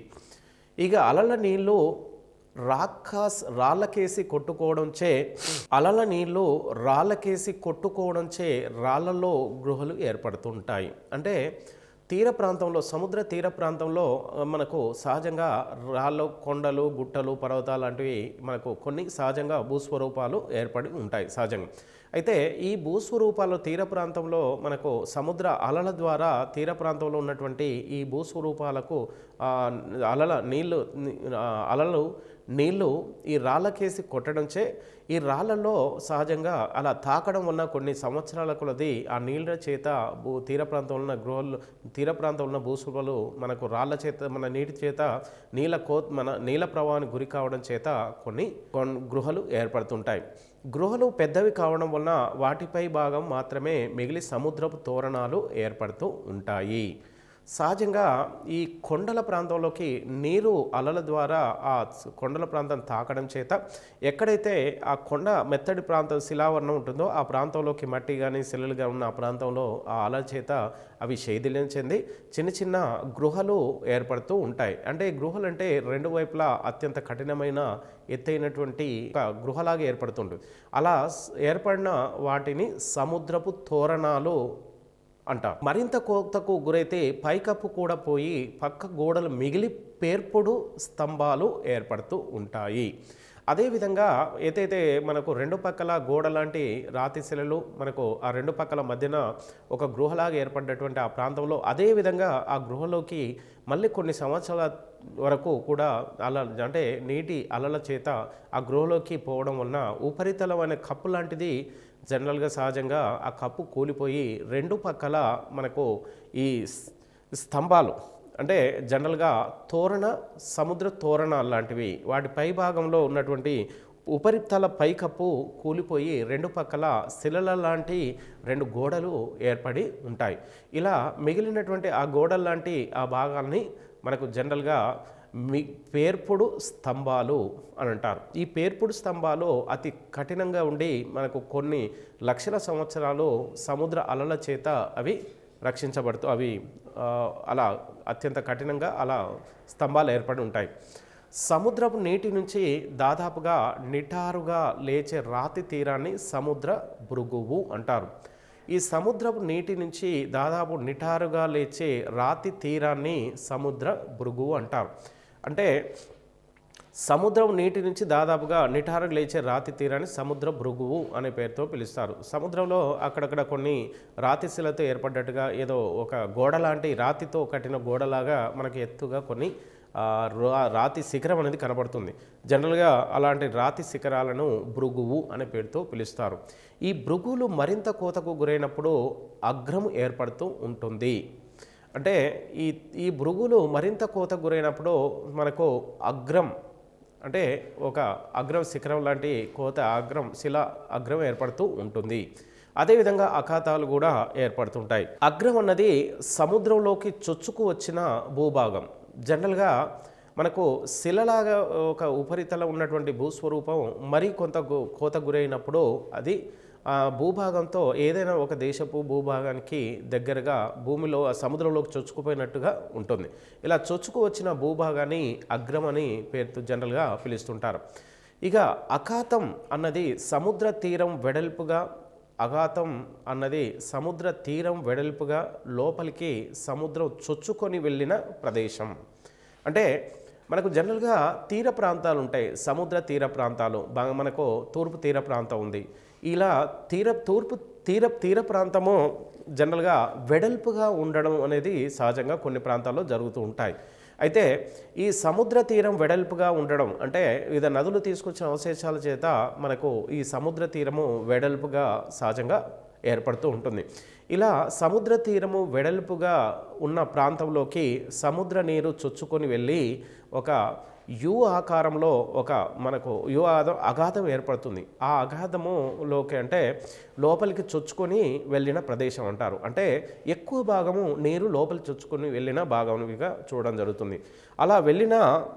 ఇక అలల నీళ్లు రాక్కాస్ రాళ్ళకేసి కొట్టుకోవడంచే అలల నీళ్లు రాళ్ళకేసి కొట్టుకోవడంచే రాళ్ళలో గృహలు ఏర్పడుతుంటాయి అంటే తీర ప్రాంతంలో సముద్ర తీర ప్రాంతంలో ఆ, మనకు సహజంగా రాళ్ళు కొండలు గుట్టలు పర్వతాలు లాంటివి మనకు కొన్ని సహజంగా భూస్వరూపాలు ఏర్పడి ఉంటాయి సహజంగా అయితే ఈ భూస్వరూపాలు తీర ప్రాంతంలో మనకు సముద్ర అలల ద్వారా తీర ప్రాంతంలో ఉన్నటువంటి ఈ భూస్వరూపాలకు ఆ, అలల నీళ్లు ని- ఆ, అలలు నీళ్లు ఈ రాళ్ళకేసి కొట్టడంచే ఈ రాళ్ళల్లో సహజంగా అలా తాకడం వల్ల కొన్ని సంవత్సరాల కొలది ఆ నీళ్ళ చేత భూ తీర ప్రాంతంలో ఉన్న గృహాలు తీర ప్రాంతంలో ఉన్న భూసులు మనకు రాళ్ళ చేత మన నీటి చేత నీళ్ళ కో మన నీళ్ళ ప్రవాహానికి గురి కావడం చేత కొన్ని కొన్ని గృహలు ఏర్పడుతుంటాయి గృహలు పెద్దవి కావడం వలన వాటిపై భాగం మాత్రమే మిగిలి సముద్రపు తోరణాలు ఏర్పడుతూ ఉంటాయి సహజంగా ఈ కొండల ప్రాంతంలోకి నీరు అలల ద్వారా ఆ స- కొండల ప్రాంతం తాకడం చేత ఎక్కడైతే ఆ కొండ మెత్తడి ప్రాంతం శిలావరణం ఉంటుందో ఆ ప్రాంతంలోకి మట్టి కానీ శిలలుగా ఉన్న ఆ ప్రాంతంలో ఆ అలల చేత అవి శైథిల్యం చెంది చిన్న చిన్న గృహలు ఏర్పడుతూ ఉంటాయి అంటే గృహలు అంటే రెండు వైపులా అత్యంత కఠినమైన ఎత్తైనటువంటి ఒక గృహలాగా ఏర్పడుతుంటుంది అలా స్- ఏర్పడిన వాటిని సముద్రపు తోరణాలు అంటారు మరింత కోతకు గురైతే పైకప్పు కూడా పోయి పక్క గోడలు మిగిలి పేర్పుడు స్తంభాలు ఏర్పడుతూ ఉంటాయి అదేవిధంగా ఏదైతే మనకు రెండు పక్కల గోడ లాంటి రాతి శిలలు మనకు ఆ రెండు పక్కల మధ్యన ఒక గృహలాగా ఏర్పడ్డటువంటి ఆ ప్రాంతంలో అదే విధంగా ఆ గృహలోకి మళ్ళీ కొన్ని సంవత్సరాల వరకు కూడా అల అంటే నీటి అలల చేత ఆ గృహలోకి పోవడం వలన ఉపరితలం అనే కప్పు లాంటిది జనరల్గా సహజంగా ఆ కప్పు కూలిపోయి రెండు పక్కల మనకు ఈ స్- స్తంభాలు అంటే జనరల్గా తోరణ సముద్ర తోరణాలు లాంటివి వాటి పై భాగంలో ఉన్నటువంటి ఉపరితల పైకప్పు కూలిపోయి రెండు పక్కల శిలల లాంటి రెండు గోడలు ఏర్పడి ఉంటాయి ఇలా మిగిలినటువంటి ఆ గోడల లాంటి ఆ భాగాల్ని మనకు జనరల్గా మీ పేర్పుడు స్తంభాలు అని అంటారు ఈ పేర్పుడు స్తంభాలు అతి కఠినంగా ఉండి మనకు కొన్ని లక్షల సంవత్సరాలు సముద్ర అలల చేత అవి రక్షించబడుతూ అవి ఆ, అలా అత్యంత కఠినంగా అలా స్తంభాలు ఏర్పడి ఉంటాయి సముద్రపు నీటి నుంచి దాదాపుగా నిటారుగా లేచే రాతి తీరాన్ని సముద్ర భృగువు అంటారు ఈ సముద్రపు నీటి నుంచి దాదాపు నిటారుగా లేచే రాతి తీరాన్ని సముద్ర భృగువు అంటారు అంటే సముద్రం నీటి నుంచి దాదాపుగా నిటారుగా లేచే రాతి తీరాన్ని సముద్ర భృగువు అనే పేరుతో పిలుస్తారు సముద్రంలో అక్కడక్కడ కొన్ని రాతి శిలతో ఏర్పడ్డట్టుగా ఏదో ఒక గోడ లాంటి రాతితో కట్టిన గోడలాగా మనకి ఎత్తుగా కొన్ని ఆ, రా- రాతి శిఖరం అనేది కనబడుతుంది జనరల్గా అలాంటి రాతి శిఖరాలను భృగువు అనే పేరుతో పిలుస్తారు ఈ భృగువులు మరింత కోతకు గురైనప్పుడు అగ్రము ఏర్పడుతూ ఉంటుంది అంటే ఈ ఈ భృగులు మరింత కోతకు గురైనప్పుడు మనకు అగ్రం అంటే ఒక అగ్రం శిఖరం లాంటి కోత అగ్రం శిల అగ్రం ఏర్పడుతూ ఉంటుంది అదేవిధంగా అఖాతాలు కూడా ఏర్పడుతుంటాయి అగ్రం అన్నది సముద్రంలోకి చొచ్చుకు వచ్చిన భూభాగం జనరల్గా మనకు శిలలాగా ఒక ఉపరితలం ఉన్నటువంటి భూస్వరూపం మరి కొంత గు- కోత గురైనప్పుడు అది ఆ భూభాగంతో ఏదైనా ఒక దేశపు భూభాగానికి దగ్గరగా భూమిలో ఆ సముద్రంలోకి చొచ్చుకుపోయినట్టుగా ఉంటుంది ఇలా చొచ్చుకు వచ్చిన భూభాగాన్ని అగ్రం అని పేరుతో జనరల్గా పిలుస్తుంటారు ఇక అఖాతం అన్నది సముద్ర తీరం వెడల్పుగా అఘాతం అన్నది సముద్ర తీరం వెడల్పుగా లోపలికి సముద్రం చొచ్చుకొని వెళ్ళిన ప్రదేశం అంటే మనకు జనరల్గా తీర ప్రాంతాలు ఉంటాయి సముద్ర తీర ప్రాంతాలు బాగా మనకు తూర్పు తీర ప్రాంతం ఉంది ఇలా తీర తూర్పు తీర తీర ప్రాంతము జనరల్గా వెడల్పుగా ఉండడం అనేది సహజంగా కొన్ని ప్రాంతాల్లో జరుగుతూ ఉంటాయి అయితే ఈ సముద్ర తీరం వెడల్పుగా ఉండడం అంటే వివిధ నదులు తీసుకొచ్చిన అవశేషాల చేత మనకు ఈ సముద్ర తీరము వెడల్పుగా సహజంగా ఏర్పడుతూ ఉంటుంది ఇలా సముద్ర తీరము వెడల్పుగా ఉన్న ప్రాంతంలోకి సముద్ర నీరు చొచ్చుకొని వెళ్ళి ఒక యు ఆకారంలో ఒక మనకు యు ఆద అగాధం ఏర్పడుతుంది ఆ అగాధములోకి అంటే లోపలికి చొచ్చుకొని వెళ్ళిన ప్రదేశం అంటారు అంటే ఎక్కువ భాగము నీరు లోపలికి చొచ్చుకొని వెళ్ళిన భాగంగా చూడడం జరుగుతుంది అలా వెళ్ళిన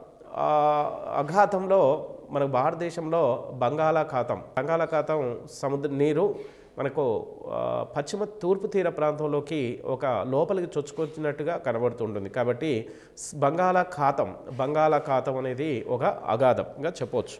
ఆ అఘాతంలో మన భారతదేశంలో బంగాళాఖాతం బంగాళాఖాతం సముద్ర నీరు మనకు ఆ, పశ్చిమ తూర్పు తీర ప్రాంతంలోకి ఒక లోపలికి చొచ్చుకొచ్చినట్టుగా కనబడుతుంటుంది కాబట్టి స్- బంగాళాఖాతం బంగాళాఖాతం అనేది ఒక అగాధంగా చెప్పవచ్చు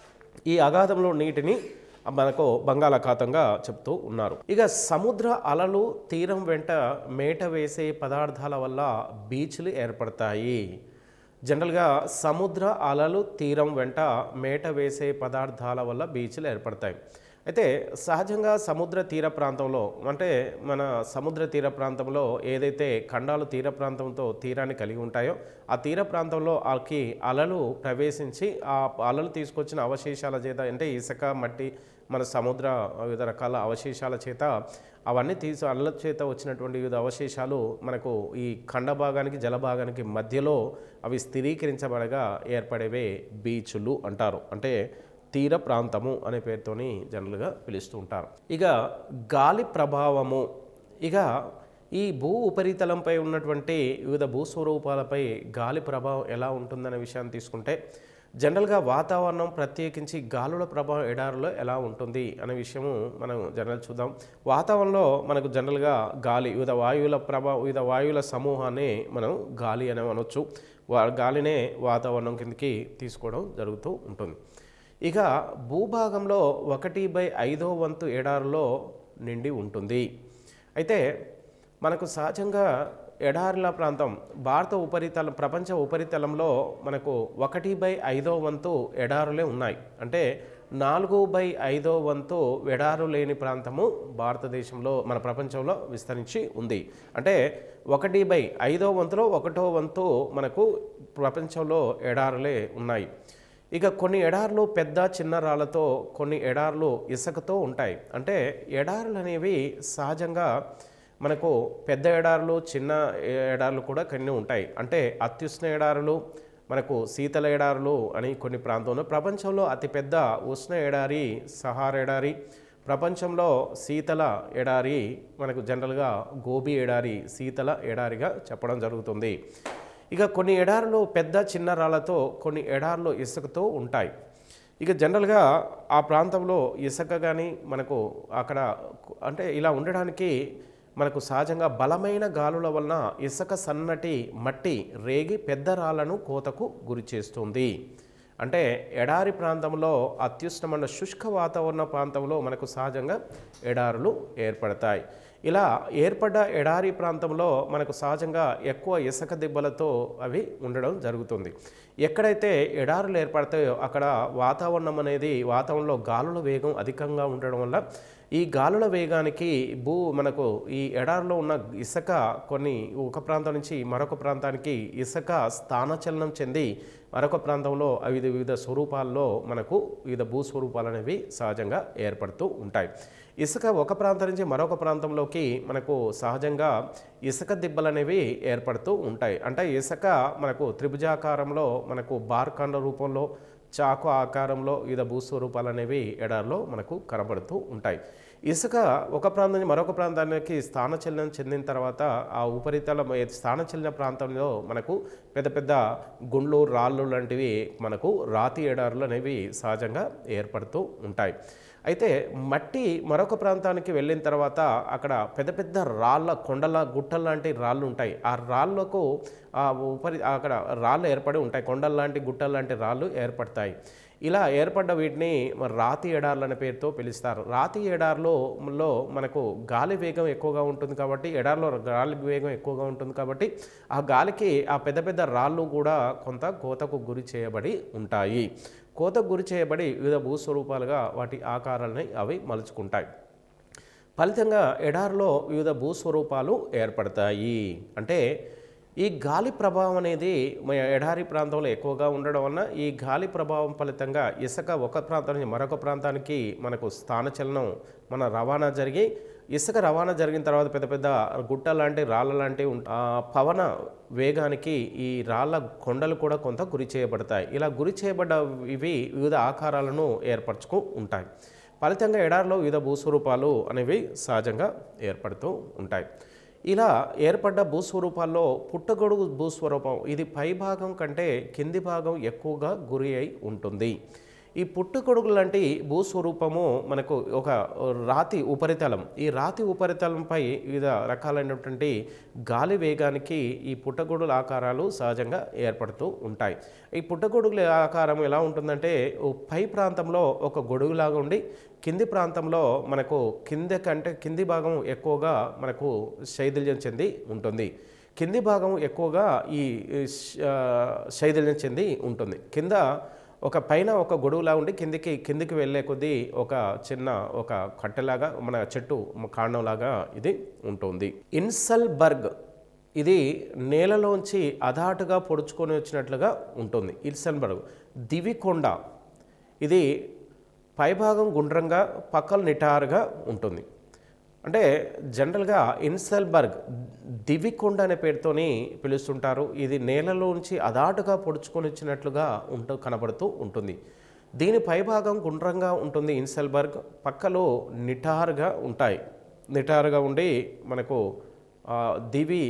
ఈ అగాధంలో నీటిని మనకు బంగాళాఖాతంగా చెప్తూ ఉన్నారు ఇక సముద్ర అలలు తీరం వెంట మేట వేసే పదార్థాల వల్ల బీచ్లు ఏర్పడతాయి జనరల్గా సముద్ర అలలు తీరం వెంట మేట వేసే పదార్థాల వల్ల బీచ్లు ఏర్పడతాయి అయితే సహజంగా సముద్ర తీర ప్రాంతంలో అంటే మన సముద్ర తీర ప్రాంతంలో ఏదైతే ఖండాలు తీర ప్రాంతంతో తీరాన్ని కలిగి ఉంటాయో ఆ తీర ప్రాంతంలో ఆకి అలలు ప్రవేశించి ఆ అలలు తీసుకొచ్చిన అవశేషాల చేత అంటే ఇసుక మట్టి మన సముద్ర వివిధ రకాల అవశేషాల చేత అవన్నీ తీసు అలల చేత వచ్చినటువంటి వివిధ అవశేషాలు మనకు ఈ ఖండ భాగానికి జల భాగానికి మధ్యలో అవి స్థిరీకరించబడగా ఏర్పడేవే బీచ్లు అంటారు అంటే తీర ప్రాంతము అనే పేరుతోని జనరల్గా పిలుస్తూ ఉంటారు ఇక గాలి ప్రభావము ఇక ఈ భూ ఉపరితలంపై ఉన్నటువంటి వివిధ భూస్వరూపాలపై గాలి ప్రభావం ఎలా ఉంటుందనే విషయాన్ని తీసుకుంటే జనరల్గా వాతావరణం ప్రత్యేకించి గాలుల ప్రభావం ఎడారిలో ఎలా ఉంటుంది అనే విషయము మనం జనరల్ చూద్దాం వాతావరణంలో మనకు జనరల్గా గాలి వివిధ వాయువుల ప్రభావం వివిధ వాయువుల సమూహాన్ని మనం గాలి అని అనొచ్చు వా గాలినే వాతావరణం కిందకి తీసుకోవడం జరుగుతూ ఉంటుంది ఇక భూభాగంలో ఒకటి బై ఐదో వంతు ఎడారిలో నిండి ఉంటుంది అయితే మనకు సహజంగా ఎడారుల ప్రాంతం భారత ఉపరితలం ప్రపంచ ఉపరితలంలో మనకు ఒకటి బై ఐదో వంతు ఎడారులే ఉన్నాయి అంటే నాలుగు బై ఐదో వంతు ఎడారు లేని ప్రాంతము భారతదేశంలో మన ప్రపంచంలో విస్తరించి ఉంది అంటే ఒకటి బై ఐదో వంతులో ఒకటో వంతు మనకు ప్రపంచంలో ఎడారులే ఉన్నాయి ఇక కొన్ని ఎడార్లు పెద్ద చిన్న రాళ్ళతో కొన్ని ఎడార్లు ఇసుకతో ఉంటాయి అంటే ఎడారులు అనేవి సహజంగా మనకు పెద్ద ఎడారులు చిన్న ఎడారులు కూడా కొన్ని ఉంటాయి అంటే అత్యుష్ణ ఎడారులు మనకు శీతల ఎడారులు అని కొన్ని ప్రాంతంలో ప్రపంచంలో అతిపెద్ద ఉష్ణ ఎడారి సహార్ ఎడారి ప్రపంచంలో శీతల ఎడారి మనకు జనరల్గా గోబీ ఎడారి శీతల ఎడారిగా చెప్పడం జరుగుతుంది ఇక కొన్ని ఎడారులు పెద్ద చిన్న రాళ్ళతో కొన్ని ఎడారులు ఇసుకతో ఉంటాయి ఇక జనరల్గా ఆ ప్రాంతంలో ఇసుక కానీ మనకు అక్కడ అంటే ఇలా ఉండడానికి మనకు సహజంగా బలమైన గాలుల వలన ఇసుక సన్నటి మట్టి రేగి పెద్ద రాళ్లను కోతకు గురి చేస్తుంది అంటే ఎడారి ప్రాంతంలో అత్యుష్ణమైన శుష్క వాతావరణ ప్రాంతంలో మనకు సహజంగా ఎడారులు ఏర్పడతాయి ఇలా ఏర్పడ్డ ఎడారి ప్రాంతంలో మనకు సహజంగా ఎక్కువ ఇసుక దిబ్బలతో అవి ఉండడం జరుగుతుంది ఎక్కడైతే ఎడారులు ఏర్పడతాయో అక్కడ వాతావరణం అనేది వాతావరణంలో గాలుల వేగం అధికంగా ఉండడం వల్ల ఈ గాలుల వేగానికి భూ మనకు ఈ ఎడారిలో ఉన్న ఇసుక కొన్ని ఒక ప్రాంతం నుంచి మరొక ప్రాంతానికి ఇసుక స్థానచలనం చెంది మరొక ప్రాంతంలో వివిధ వివిధ స్వరూపాల్లో మనకు వివిధ భూ స్వరూపాలు అనేవి సహజంగా ఏర్పడుతూ ఉంటాయి ఇసుక ఒక ప్రాంతం నుంచి మరొక ప్రాంతంలోకి మనకు సహజంగా ఇసుక దిబ్బలు అనేవి ఏర్పడుతూ ఉంటాయి అంటే ఇసుక మనకు త్రిభుజాకారంలో మనకు బార్కాండ రూపంలో చాకు ఆకారంలో వివిధ భూస్వరూపాలు అనేవి ఎడారిలో మనకు కనబడుతూ ఉంటాయి ఇసుక ఒక ప్రాంతం నుంచి మరొక ప్రాంతానికి స్థానచలనం చెందిన తర్వాత ఆ ఉపరితలం ఏ స్థానచలన ప్రాంతంలో మనకు పెద్ద పెద్ద గుండ్లు రాళ్ళు లాంటివి మనకు రాతి ఎడారులు అనేవి సహజంగా ఏర్పడుతూ ఉంటాయి అయితే మట్టి మరొక ప్రాంతానికి వెళ్ళిన తర్వాత అక్కడ పెద్ద పెద్ద రాళ్ళ కొండల గుట్టల లాంటి రాళ్ళు ఉంటాయి ఆ రాళ్ళకు ఆ ఉపరి అక్కడ రాళ్ళు ఏర్పడి ఉంటాయి కొండల లాంటి గుట్టల లాంటి రాళ్ళు ఏర్పడతాయి ఇలా ఏర్పడ్డ వీటిని మరి రాతి ఎడార్లు అనే పేరుతో పిలుస్తారు రాతి ఎడార్లో లో మనకు గాలి వేగం ఎక్కువగా ఉంటుంది కాబట్టి ఎడార్లో గాలి వేగం ఎక్కువగా ఉంటుంది కాబట్టి ఆ గాలికి ఆ పెద్ద పెద్ద రాళ్ళు కూడా కొంత కోతకు గురి చేయబడి ఉంటాయి కోతకు గురి చేయబడి వివిధ భూస్వరూపాలుగా వాటి ఆకారాలని అవి మలుచుకుంటాయి ఫలితంగా ఎడారిలో వివిధ భూస్వరూపాలు ఏర్పడతాయి అంటే ఈ గాలి ప్రభావం అనేది మన ఎడారి ప్రాంతంలో ఎక్కువగా ఉండడం వలన ఈ గాలి ప్రభావం ఫలితంగా ఇసుక ఒక ప్రాంతం నుంచి మరొక ప్రాంతానికి మనకు స్థానచలనం మన రవాణా జరిగి ఇసుక రవాణా జరిగిన తర్వాత పెద్ద పెద్ద గుట్ట లాంటి రాళ్ళ లాంటి ఉం- ఆ పవన వేగానికి ఈ రాళ్ళ కొండలు కూడా కొంత గురి చేయబడతాయి ఇలా గురి చేయబడ్డ ఇవి వివిధ ఆకారాలను ఏర్పరచుకు ఉంటాయి ఫలితంగా ఎడారిలో వివిధ భూస్వరూపాలు అనేవి సహజంగా ఏర్పడుతూ ఉంటాయి ఇలా ఏర్పడ్డ భూస్వరూపాల్లో పుట్టగొడుగు భూస్వరూపం ఇది పై భాగం కంటే కింది భాగం ఎక్కువగా గురి అయి ఉంటుంది ఈ పుట్టగొడుగు లాంటి భూస్వరూపము మనకు ఒక రాతి ఉపరితలం ఈ రాతి ఉపరితలంపై వివిధ రకాలైనటువంటి గాలి వేగానికి ఈ పుట్టగొడుగుల ఆకారాలు సహజంగా ఏర్పడుతూ ఉంటాయి ఈ పుట్టగొడుగుల ఆకారం ఎలా ఉంటుందంటే ఓ పై ప్రాంతంలో ఒక గొడుగులాగా ఉండి కింది ప్రాంతంలో మనకు కింద కంటే కింది భాగం ఎక్కువగా మనకు శైథిల్యం చెంది ఉంటుంది కింది భాగం ఎక్కువగా ఈ ఈ శ- ఆ, శైథిల్యం చెంది ఉంటుంది కింద ఒక పైన ఒక గొడుగులా ఉండి కిందికి కిందికి వెళ్ళే కొద్దీ ఒక చిన్న ఒక కట్టెలాగా మన చెట్టు కాండంలాగా ఇది ఉంటుంది ఇన్సల్బర్గ్ ఇది నేలలోంచి అదాటుగా పొడుచుకొని వచ్చినట్లుగా ఉంటుంది ఇన్సల్బర్గ్ దివికొండ ఇది పైభాగం గుండ్రంగా పక్కలు నిటారుగా ఉంటుంది అంటే జనరల్గా ఇన్సెల్బర్గ్ దివికొండ అనే పేరుతోని పిలుస్తుంటారు ఇది నేలలోంచి అదాటుగా పొడుచుకొని వచ్చినట్లుగా ఉంటూ కనబడుతూ ఉంటుంది దీని పైభాగం గుండ్రంగా ఉంటుంది ఇన్సెల్బర్గ్ పక్కలో నిటారుగా ఉంటాయి నిటారుగా ఉండి మనకు ఆ, దివి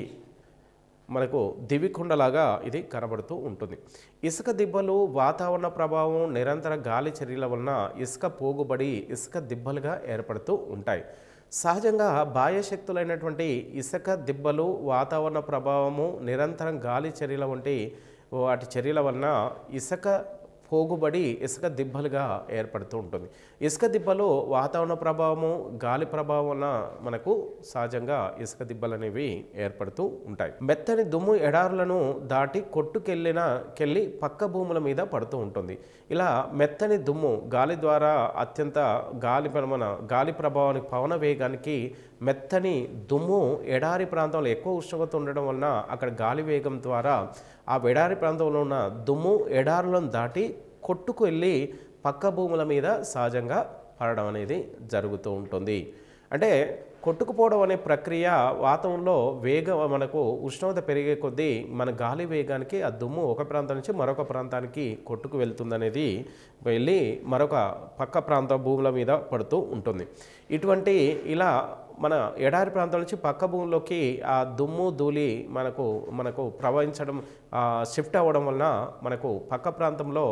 మనకు దివికొండలాగా ఇది కనబడుతూ ఉంటుంది ఇసుక దిబ్బలు వాతావరణ ప్రభావం నిరంతర గాలి చర్యల వలన ఇసుక పోగుబడి ఇసుక దిబ్బలుగా ఏర్పడుతూ ఉంటాయి సహజంగా బాహ్య శక్తులైనటువంటి ఇసుక దిబ్బలు వాతావరణ ప్రభావము నిరంతరం గాలి చర్యల వంటి వాటి చర్యల వలన ఇసుక పోగుబడి ఇసుక దిబ్బలుగా ఏర్పడుతూ ఉంటుంది ఇసుక దిబ్బలు వాతావరణ ప్రభావము గాలి ప్రభావం వలన మనకు సహజంగా ఇసుక దిబ్బలు అనేవి ఏర్పడుతూ ఉంటాయి మెత్తని దుమ్ము ఎడారులను దాటి కొట్టుకెళ్ళిన కెళ్ళి పక్క భూముల మీద పడుతూ ఉంటుంది ఇలా మెత్తని దుమ్ము గాలి ద్వారా అత్యంత గాలి ప్ర- మన గాలి ప్రభావానికి పవన వేగానికి మెత్తని దుమ్ము ఎడారి ప్రాంతంలో ఎక్కువ ఉష్ణోగ్రత ఉండడం వలన అక్కడ గాలి వేగం ద్వారా ఆ ఎడారి ప్రాంతంలో ఉన్న దుమ్ము ఎడారులను దాటి కొట్టుకు వెళ్ళి పక్క భూముల మీద సహజంగా పడడం అనేది జరుగుతూ ఉంటుంది అంటే కొట్టుకుపోవడం అనే ప్రక్రియ వాతావరణంలో వేగం మనకు ఉష్ణోగ్రత పెరిగే కొద్దీ మన గాలి వేగానికి ఆ దుమ్ము ఒక ప్రాంతం నుంచి మరొక ప్రాంతానికి కొట్టుకు వెళ్తుందనేది వెళ్ళి మరొక పక్క ప్రాంత భూముల మీద పడుతూ ఉంటుంది ఇటువంటి ఇలా మన ఎడారి ప్రాంతం నుంచి పక్క భూమిలోకి ఆ దుమ్ము ధూళి మనకు మనకు ప్రవహించడం షిఫ్ట్ అవ్వడం వలన మనకు పక్క ప్రాంతంలో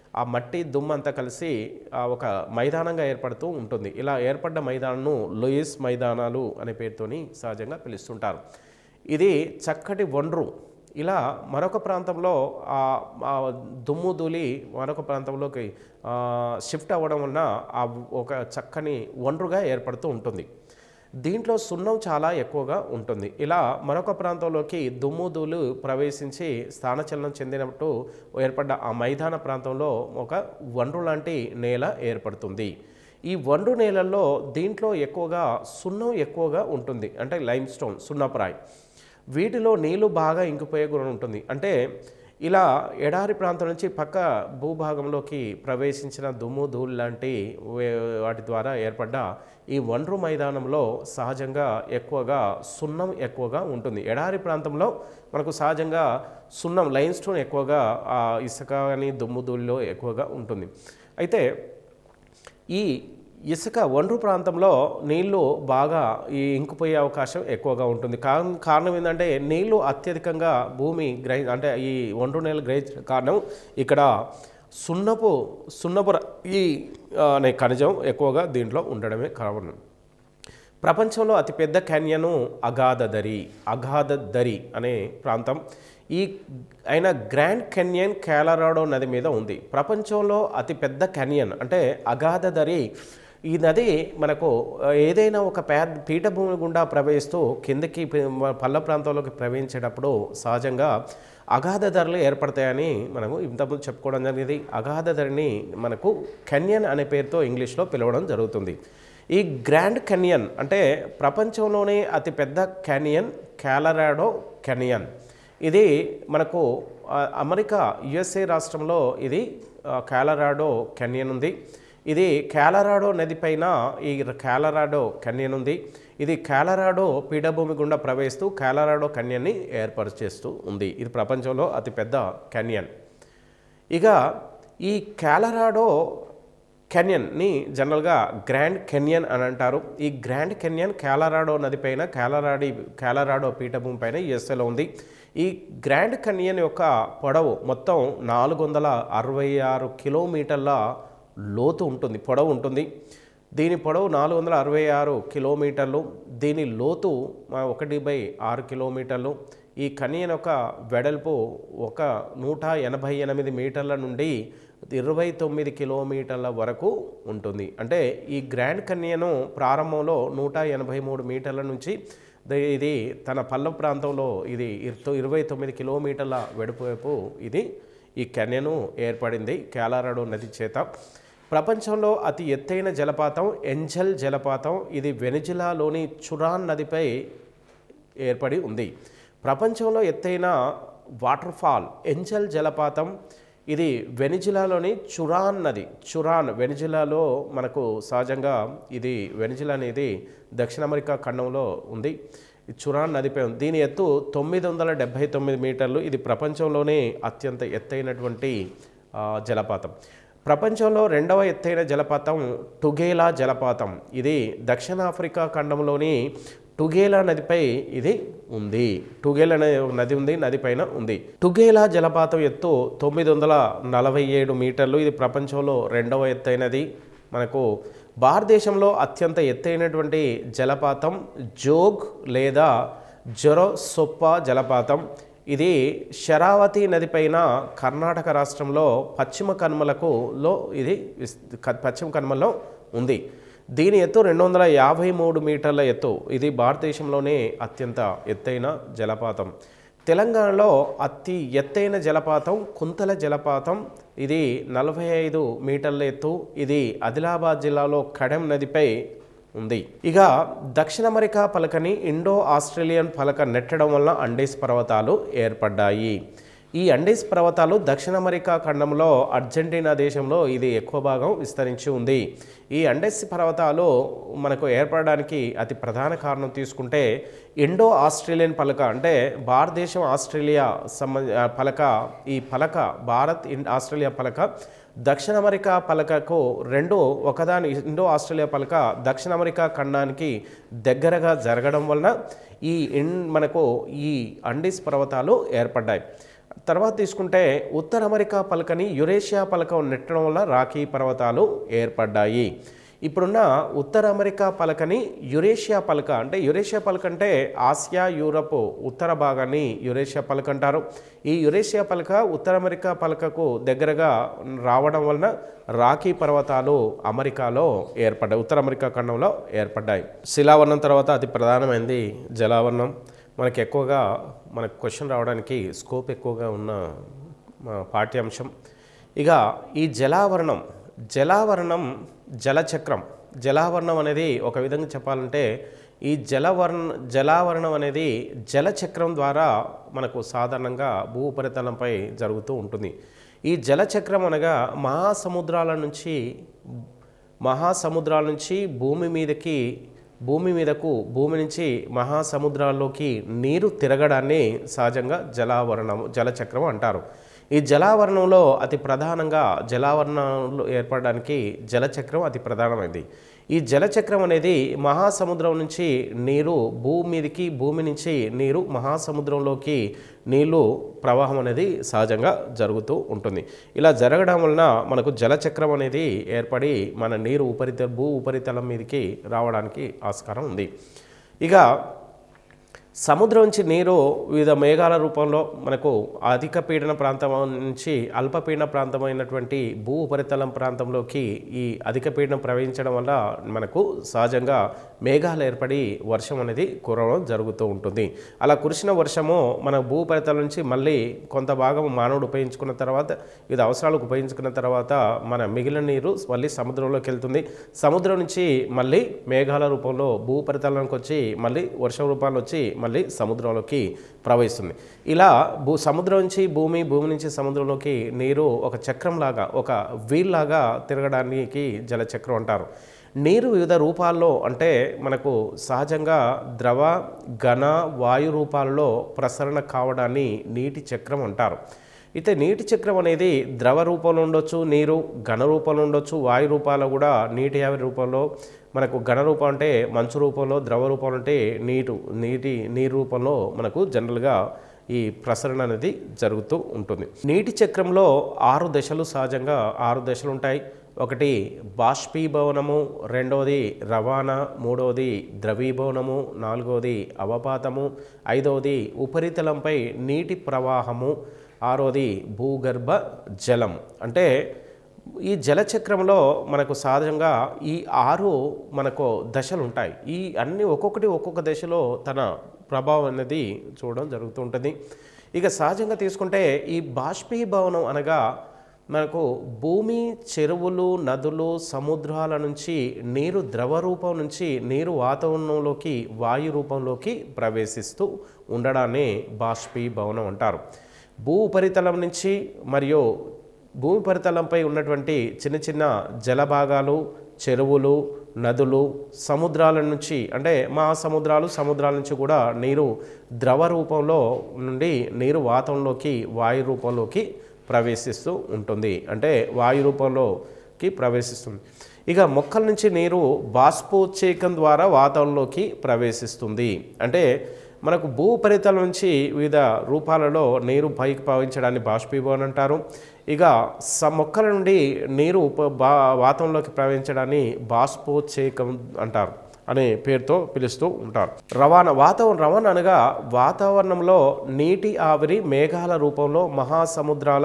ఆ మట్టి దుమ్ము అంతా కలిసి ఆ ఒక మైదానంగా ఏర్పడుతూ ఉంటుంది ఇలా ఏర్పడ్డ మైదానంను లూయిస్ మైదానాలు అనే పేరుతోని సహజంగా పిలుస్తుంటారు ఇది చక్కటి ఒండ్రు ఇలా మరొక ప్రాంతంలో ఆ ఆ దుమ్ము ధూళి మరొక ప్రాంతంలోకి ఆ, షిఫ్ట్ అవ్వడం వలన ఆ ఒక చక్కని ఒండ్రుగా ఏర్పడుతూ ఉంటుంది దీంట్లో సున్నం చాలా ఎక్కువగా ఉంటుంది ఇలా మరొక ప్రాంతంలోకి దుమ్ము ధూళి ప్రవేశించి స్థానచలనం చెందినట్టు ఏర్పడ్డ ఆ మైదాన ప్రాంతంలో ఒక ఒండ్రు లాంటి నేల ఏర్పడుతుంది ఈ ఒండ్రు నేలల్లో దీంట్లో ఎక్కువగా సున్నం ఎక్కువగా ఉంటుంది అంటే లైమ్ స్టోన్ సున్నపరాయి వీటిలో నీళ్లు బాగా ఇంకిపోయే గుణం ఉంటుంది అంటే ఇలా ఎడారి ప్రాంతం నుంచి పక్క భూభాగంలోకి ప్రవేశించిన దుమ్ము ధూళి లాంటి వే- వాటి ద్వారా ఏర్పడ్డ ఈ ఒండ్రు మైదానంలో సహజంగా ఎక్కువగా సున్నం ఎక్కువగా ఉంటుంది ఎడారి ప్రాంతంలో మనకు సహజంగా సున్నం లైన్ స్టోన్ ఎక్కువగా ఆ ఇసుక కానీ దుమ్ము ధూళిలో ఎక్కువగా ఉంటుంది అయితే ఈ ఇసుక ఒండ్రు ప్రాంతంలో నీళ్లు బాగా ఈ ఇంకిపోయే అవకాశం ఎక్కువగా ఉంటుంది కారణం కారణం ఏంటంటే నీళ్లు అత్యధికంగా భూమి గ్రహి అంటే ఈ ఒండ్రు నేల గ్రహించిన కారణం ఇక్కడ సున్నపు సున్నపు ర- ఈ ఆ, అనే ఖనిజం ఎక్కువగా దీంట్లో ఉండడమే కారణం ప్రపంచంలో అతిపెద్ద క్యాన్యను అగాధదరి అగాధదరి అనే ప్రాంతం ఈ అయిన గ్రాండ్ కెన్యన్ క్యాలరాడో నది మీద ఉంది ప్రపంచంలో అతిపెద్ద కెన్యన్ అంటే అగాధదరి ఈ నది మనకు ఆ, ఏదైనా ఒక పే పీఠభూమి గుండా ప్రవహిస్తూ కిందకి ప- పల్ల ప్రాంతంలోకి ప్రవహించేటప్పుడు సహజంగా అగాధ ధరలు ఏర్పడతాయని మనము ఇంతకుముందు చెప్పుకోవడం జరిగింది అగాధ ధరని మనకు కెన్యన్ అనే పేరుతో ఇంగ్లీష్లో పిలవడం జరుగుతుంది ఈ గ్రాండ్ కెన్యన్ అంటే ప్రపంచంలోనే అతిపెద్ద కెనియన్ క్యాలరాడో కెనియన్ ఇది మనకు ఆ, అమెరికా యుఎస్ఏ రాష్ట్రంలో ఇది ఆ, క్యాలరాడో కెన్యన్ ఉంది ఇది క్యాలరాడో నది పైన ఈ క్యాలరాడో కన్యన్ ఉంది ఇది క్యాలరాడో పీఠభూమి గుండా ప్రవహిస్తూ క్యాలరాడో కన్యన్ని ఏర్పరిచేస్తూ ఉంది ఇది ప్రపంచంలో అతిపెద్ద కన్యన్ ఇక ఈ క్యాలరాడో కెన్యన్ని జనరల్గా గ్రాండ్ కెన్యన్ అని అంటారు ఈ గ్రాండ్ కెన్యన్ క్యాలరాడో నది పైన క్యాలరాడి క్యాలరాడో పీఠభూమి పైన యుఎస్ఏలో ఉంది ఈ గ్రాండ్ కెన్యన్ యొక్క పొడవు మొత్తం నాలుగు వందల అరవై ఆరు కిలోమీటర్ల లోతు ఉంటుంది పొడవు ఉంటుంది దీని పొడవు నాలుగు వందల అరవై ఆరు కిలోమీటర్లు దీని లోతు ఆ, ఒకటి బై ఆరు కిలోమీటర్లు ఈ కనియన్ యొక్క వెడల్పు ఒక నూట ఎనభై ఎనిమిది మీటర్ల నుండి ఇరవై తొమ్మిది కిలోమీటర్ల వరకు ఉంటుంది అంటే ఈ గ్రాండ్ కన్యను ప్రారంభంలో నూట ఎనభై మూడు మీటర్ల నుంచి ద- ఇది తన పల్ల ప్రాంతంలో ఇది ఇరతో ఇరవై తొమ్మిది కిలోమీటర్ల వెడుపు వైపు ఇది ఈ కెన్యను ఏర్పడింది క్యాలరాడో నది చేత ప్రపంచంలో అతి ఎత్తైన జలపాతం ఎంజల్ జలపాతం ఇది వెనిజులాలోని చురాన్ నదిపై ఏర్పడి ఉంది ప్రపంచంలో ఎత్తైన వాటర్ ఫాల్ ఎంజల్ జలపాతం ఇది వెనిజులాలోని చురాన్ నది చురాన్ వెనిజులాలో మనకు సహజంగా ఇది వెనిజులా అనేది దక్షిణ అమెరికా ఖండంలో ఉంది ఈ చురాన్ నదిపై ఉంది దీని ఎత్తు తొమ్మిది వందల డెబ్భై తొమ్మిది మీటర్లు ఇది ప్రపంచంలోనే అత్యంత ఎత్తైనటువంటి ఆ, జలపాతం ప్రపంచంలో రెండవ ఎత్తైన జలపాతం టుగేలా జలపాతం ఇది దక్షిణాఫ్రికా ఖండంలోని టుగేలా నదిపై ఇది ఉంది టుగేలా అనే ఒక నది ఉంది నది పైన ఉంది టుగేలా జలపాతం ఎత్తు తొమ్మిది వందల నలభై ఏడు మీటర్లు ఇది ప్రపంచంలో రెండవ ఎత్తైనది మనకు భారతదేశంలో అత్యంత ఎత్తైనటువంటి జలపాతం జోగ్ లేదా జొరసొప్ప జలపాతం ఇది శరావతి నది పైన కర్ణాటక రాష్ట్రంలో పశ్చిమ కనుమలకు లో ఇది విస్- క- పశ్చిమ కనుమల్లో ఉంది దీని ఎత్తు రెండు వందల యాభై మూడు మీటర్ల ఎత్తు ఇది భారతదేశంలోనే అత్యంత ఎత్తైన జలపాతం తెలంగాణలో అతి ఎత్తైన జలపాతం కుంతల జలపాతం ఇది నలభై ఐదు మీటర్ల ఎత్తు ఇది ఆదిలాబాద్ జిల్లాలో కడెం నదిపై ఉంది ఇక దక్షిణ అమెరికా పలకని ఇండో ఆస్ట్రేలియన్ పలక నెట్టడం వల్ల అండేస్ పర్వతాలు ఏర్పడ్డాయి ఈ అండేస్ పర్వతాలు దక్షిణ అమెరికా ఖండంలో అర్జెంటీనా దేశంలో ఇది ఎక్కువ భాగం విస్తరించి ఉంది ఈ అండేస్ పర్వతాలు మనకు ఏర్పడడానికి అతి ప్రధాన కారణం తీసుకుంటే ఇండో ఆస్ట్రేలియన్ పలక అంటే భారతదేశం ఆస్ట్రేలియా సంబంధ ఆ పలక ఈ పలక భారత్ ఇన్ ఆస్ట్రేలియా పలక దక్షిణ అమెరికా పలకకు రెండు ఒకదాని ఇండో ఆస్ట్రేలియా పలక దక్షిణ అమెరికా ఖండానికి దగ్గరగా జరగడం వలన ఈ ఇన్ మనకు ఈ అండీస్ పర్వతాలు ఏర్పడ్డాయి తర్వాత తీసుకుంటే ఉత్తర అమెరికా పలకని యురేషియా పలక నెట్టడం వల్ల రాఖీ పర్వతాలు ఏర్పడ్డాయి ఇప్పుడున్న ఉత్తర అమెరికా పలకని యురేషియా పలక అంటే యురేషియా పలక అంటే ఆసియా యూరప్ ఉత్తర భాగాన్ని యురేషియా పలక అంటారు ఈ యురేషియా పలక ఉత్తర అమెరికా పలకకు దగ్గరగా రావడం వలన రాఖీ పర్వతాలు అమెరికాలో ఏర్పడ్డాయి ఉత్తర అమెరికా ఖండంలో ఏర్పడ్డాయి శిలావర్ణం తర్వాత అతి ప్రధానమైనది జలావర్ణం మనకి ఎక్కువగా మనకు క్వశ్చన్ రావడానికి స్కోప్ ఎక్కువగా ఉన్న మా పాఠ్యాంశం ఇక ఈ జలావరణం జలావరణం జలచక్రం జలావరణం అనేది ఒక విధంగా చెప్పాలంటే ఈ జలవర్ణ జలావరణం అనేది జలచక్రం ద్వారా మనకు సాధారణంగా భూ ఉపరితలంపై జరుగుతూ ఉంటుంది ఈ జలచక్రం అనగా మహాసముద్రాల నుంచి మహాసముద్రాల నుంచి భూమి మీదకి భూమి మీదకు భూమి నుంచి మహాసముద్రాల్లోకి నీరు తిరగడాన్ని సహజంగా జలావరణం జలచక్రం అంటారు ఈ జలావరణంలో అతి ప్రధానంగా జలావరణంలో ఏర్పడడానికి జలచక్రం అతి ప్రధానమైనది ఈ జలచక్రం అనేది మహాసముద్రం నుంచి నీరు భూమి మీదకి భూమి నుంచి నీరు మహాసముద్రంలోకి నీళ్లు ప్రవాహం అనేది సహజంగా జరుగుతూ ఉంటుంది ఇలా జరగడం వలన మనకు జలచక్రం అనేది ఏర్పడి మన నీరు ఉపరితల భూ ఉపరితలం మీదకి రావడానికి ఆస్కారం ఉంది ఇక సముద్రం నుంచి నీరు వివిధ మేఘాల రూపంలో మనకు అధిక పీడన ప్రాంతం నుంచి అల్పపీడన ప్రాంతమైనటువంటి భూ ఉపరితలం ప్రాంతంలోకి ఈ అధిక పీడనం ప్రవహించడం వల్ల మనకు సహజంగా మేఘాలు ఏర్పడి వర్షం అనేది కురవడం జరుగుతూ ఉంటుంది అలా కురిసిన వర్షము మన భూ ఉపరితలం నుంచి మళ్ళీ కొంత భాగం మానవుడు ఉపయోగించుకున్న తర్వాత వివిధ అవసరాలకు ఉపయోగించుకున్న తర్వాత మన మిగిలిన నీరు మళ్ళీ సముద్రంలోకి వెళ్తుంది సముద్రం నుంచి మళ్ళీ మేఘాల రూపంలో భూ ఉపరితలానికి వచ్చి మళ్ళీ వర్షం రూపాలు వచ్చి మళ్ళీ సముద్రంలోకి ప్రవహిస్తుంది ఇలా భూ సముద్రం నుంచి భూమి భూమి నుంచి సముద్రంలోకి నీరు ఒక చక్రంలాగా ఒక వీల్ లాగా తిరగడానికి జలచక్రం అంటారు నీరు వివిధ రూపాల్లో అంటే మనకు సహజంగా ద్రవ ఘన వాయు రూపాల్లో ప్రసరణ కావడాన్ని నీటి చక్రం అంటారు అయితే నీటి చక్రం అనేది ద్రవ రూపంలో ఉండొచ్చు నీరు ఘన రూపంలో ఉండొచ్చు వాయు రూపాల్లో కూడా నీటి ఆవిరి రూపంలో మనకు ఘన రూపం అంటే మంచు రూపంలో ద్రవ రూపంలో అంటే నీరు నీటి నీరు రూపంలో మనకు జనరల్గా ఈ ప్రసరణ అనేది జరుగుతూ ఉంటుంది నీటి చక్రంలో ఆరు దశలు సహజంగా ఆరు దశలు ఉంటాయి ఒకటి బాష్పీభవనము రెండవది రవాణా మూడవది ద్రవీభవనము నాలుగవది అవపాతము ఐదవది ఉపరితలంపై నీటి ప్రవాహము ఆరోది భూగర్భ జలం అంటే ఈ జలచక్రంలో మనకు సహజంగా ఈ ఆరు మనకు దశలు ఉంటాయి ఈ అన్ని ఒక్కొక్కటి ఒక్కొక్క దశలో తన ప్రభావం అనేది చూడడం జరుగుతూ ఉంటుంది ఇక సహజంగా తీసుకుంటే ఈ బాష్పీభవనం అనగా మనకు భూమి చెరువులు నదులు సముద్రాల నుంచి నీరు ద్రవ రూపం నుంచి నీరు వాతావరణంలోకి వాయు రూపంలోకి ప్రవేశిస్తూ ఉండడాన్ని బాష్పీభవనం అంటారు భూ ఉపరితలం నుంచి మరియు భూమి ఉపరితలంపై ఉన్నటువంటి చిన్న చిన్న జలభాగాలు చెరువులు నదులు సముద్రాల నుంచి అంటే మహాసముద్రాలు సముద్రాల నుంచి కూడా నీరు ద్రవ రూపంలో నుండి నీరు వాతంలోకి వాయు రూపంలోకి ప్రవేశిస్తూ ఉంటుంది అంటే వాయు రూపంలోకి ప్రవేశిస్తుంది ఇక మొక్కల నుంచి నీరు బాష్పోచ్చేకం ద్వారా వాతావరణంలోకి ప్రవేశిస్తుంది అంటే మనకు భూ ఉపరితలం నుంచి వివిధ రూపాలలో నీరు పైకి ప్రవహించడాన్ని బాష్పీభవనం అంటారు ఇక స మొక్కల నుండి నీరు ఉప బా వాతంలోకి ప్రవహించడాన్ని బాష్పోచ్చేకం అంటారు అనే పేరుతో పిలుస్తూ ఉంటారు రవాణా వాతావరణం రవాణా అనగా వాతావరణంలో నీటి ఆవిరి మేఘాల రూపంలో మహాసముద్రాల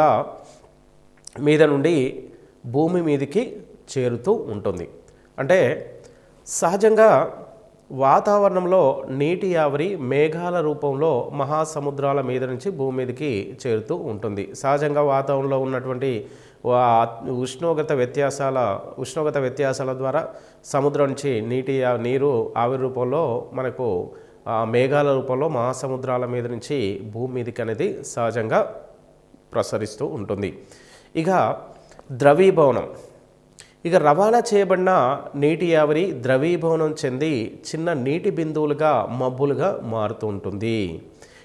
మీద నుండి భూమి మీదకి చేరుతూ ఉంటుంది అంటే సహజంగా వాతావరణంలో నీటి ఆవిరి మేఘాల రూపంలో మహాసముద్రాల మీద నుంచి భూమి మీదకి చేరుతూ ఉంటుంది సహజంగా వాతావరణంలో ఉన్నటువంటి వా- ఉష్ణోగ్రత వ్యత్యాసాల ఉష్ణోగ్రత వ్యత్యాసాల ద్వారా సముద్రం నుంచి నీటి ఆ- నీరు ఆవిరి రూపంలో మనకు ఆ మేఘాల రూపంలో మహాసముద్రాల మీద నుంచి భూమి మీదకి అనేది సహజంగా ప్రసరిస్తూ ఉంటుంది ఇక ద్రవీభవనం ఇక రవాణా చేయబడిన నీటి ఆవిరి ద్రవీభవనం చెంది చిన్న నీటి బిందువులుగా మబ్బులుగా మారుతూ ఉంటుంది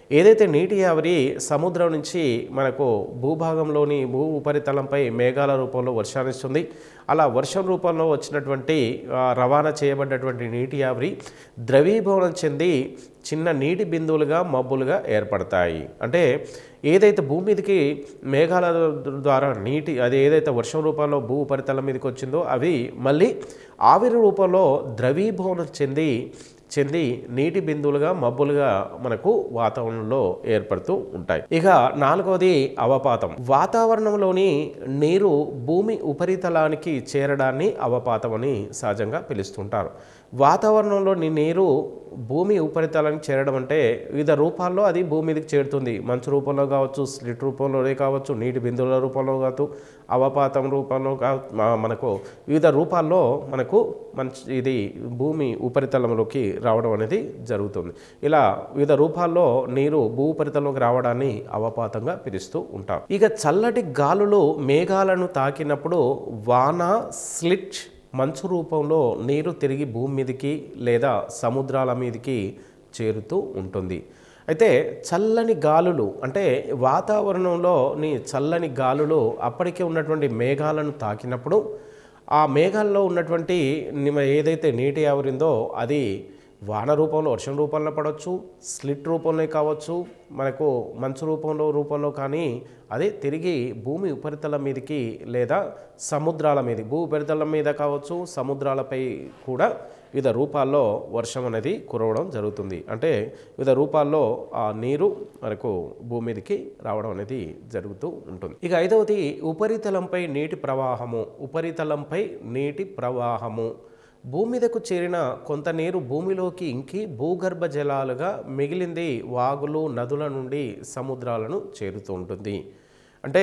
ఏదైతే నీటి ఆవిరి సముద్రం నుంచి మనకు భూభాగంలోని భూ ఉపరితలంపై మేఘాల రూపంలో వర్షాన్నిస్తుంది అలా వర్షం రూపంలో వచ్చినటువంటి ఆ, రవాణా చేయబడ్డటువంటి నీటి ఆవిరి ద్రవీభవనం చెంది చిన్న నీటి బిందువులుగా మబ్బులుగా ఏర్పడతాయి అంటే ఏదైతే భూమి మీదకి మేఘాల ద్వారా నీటి అది ఏదైతే వర్షం రూపంలో భూ ఉపరితలం మీదకి వచ్చిందో అవి మళ్ళీ ఆవిరి రూపంలో ద్రవీభవనం చెంది చెంది నీటి బిందువులుగా మబ్బులుగా మనకు వాతావరణంలో ఏర్పడుతూ ఉంటాయి ఇక నాలుగవది అవపాతం వాతావరణంలోని నీరు భూమి ఉపరితలానికి చేరడాన్ని అవపాతం అని సహజంగా పిలుస్తుంటారు వాతావరణంలోని నీరు భూమి ఉపరితలానికి చేరడం అంటే వివిధ రూపాల్లో అది భూమి మీదకి చేరుతుంది మంచు రూపంలో కావచ్చు స్లిట్ రూపంలోనే కావచ్చు నీటి బిందువుల రూపంలో కావచ్చు అవపాతం రూపంలో కా మా- మనకు వివిధ రూపాల్లో మనకు మంచి ఇది భూమి ఉపరితలంలోకి రావడం అనేది జరుగుతుంది ఇలా వివిధ రూపాల్లో నీరు భూ ఉపరితలంలోకి రావడాన్ని అవపాతంగా పిలుస్తూ ఉంటాం ఇక చల్లటి గాలులు మేఘాలను తాకినప్పుడు వాన స్లిట్ మంచు రూపంలో నీరు తిరిగి భూమి మీదకి లేదా సముద్రాల మీదకి చేరుతూ ఉంటుంది అయితే చల్లని గాలులు అంటే వాతావరణంలో నీ చల్లని గాలులు అప్పటికే ఉన్నటువంటి మేఘాలను తాకినప్పుడు ఆ మేఘాల్లో ఉన్నటువంటి నిమ ఏదైతే నీటి ఆవరిందో అది వాన రూపంలో వర్షం రూపంలో పడవచ్చు స్లిట్ రూపంలో కావచ్చు మనకు మంచు రూపంలో రూపంలో కానీ అది తిరిగి భూమి ఉపరితలం మీదకి లేదా సముద్రాల మీద భూ ఉపరితలం మీద కావచ్చు సముద్రాలపై కూడా వివిధ రూపాల్లో వర్షం అనేది కురవడం జరుగుతుంది అంటే వివిధ రూపాల్లో ఆ నీరు మనకు భూమి మీదకి రావడం అనేది జరుగుతూ ఉంటుంది ఇక ఐదవది ఉపరితలంపై నీటి ప్రవాహము ఉపరితలంపై నీటి ప్రవాహము భూమి మీదకు చేరిన కొంత నీరు భూమిలోకి ఇంకి భూగర్భ జలాలుగా మిగిలింది వాగులు నదుల నుండి సముద్రాలను చేరుతూ ఉంటుంది అంటే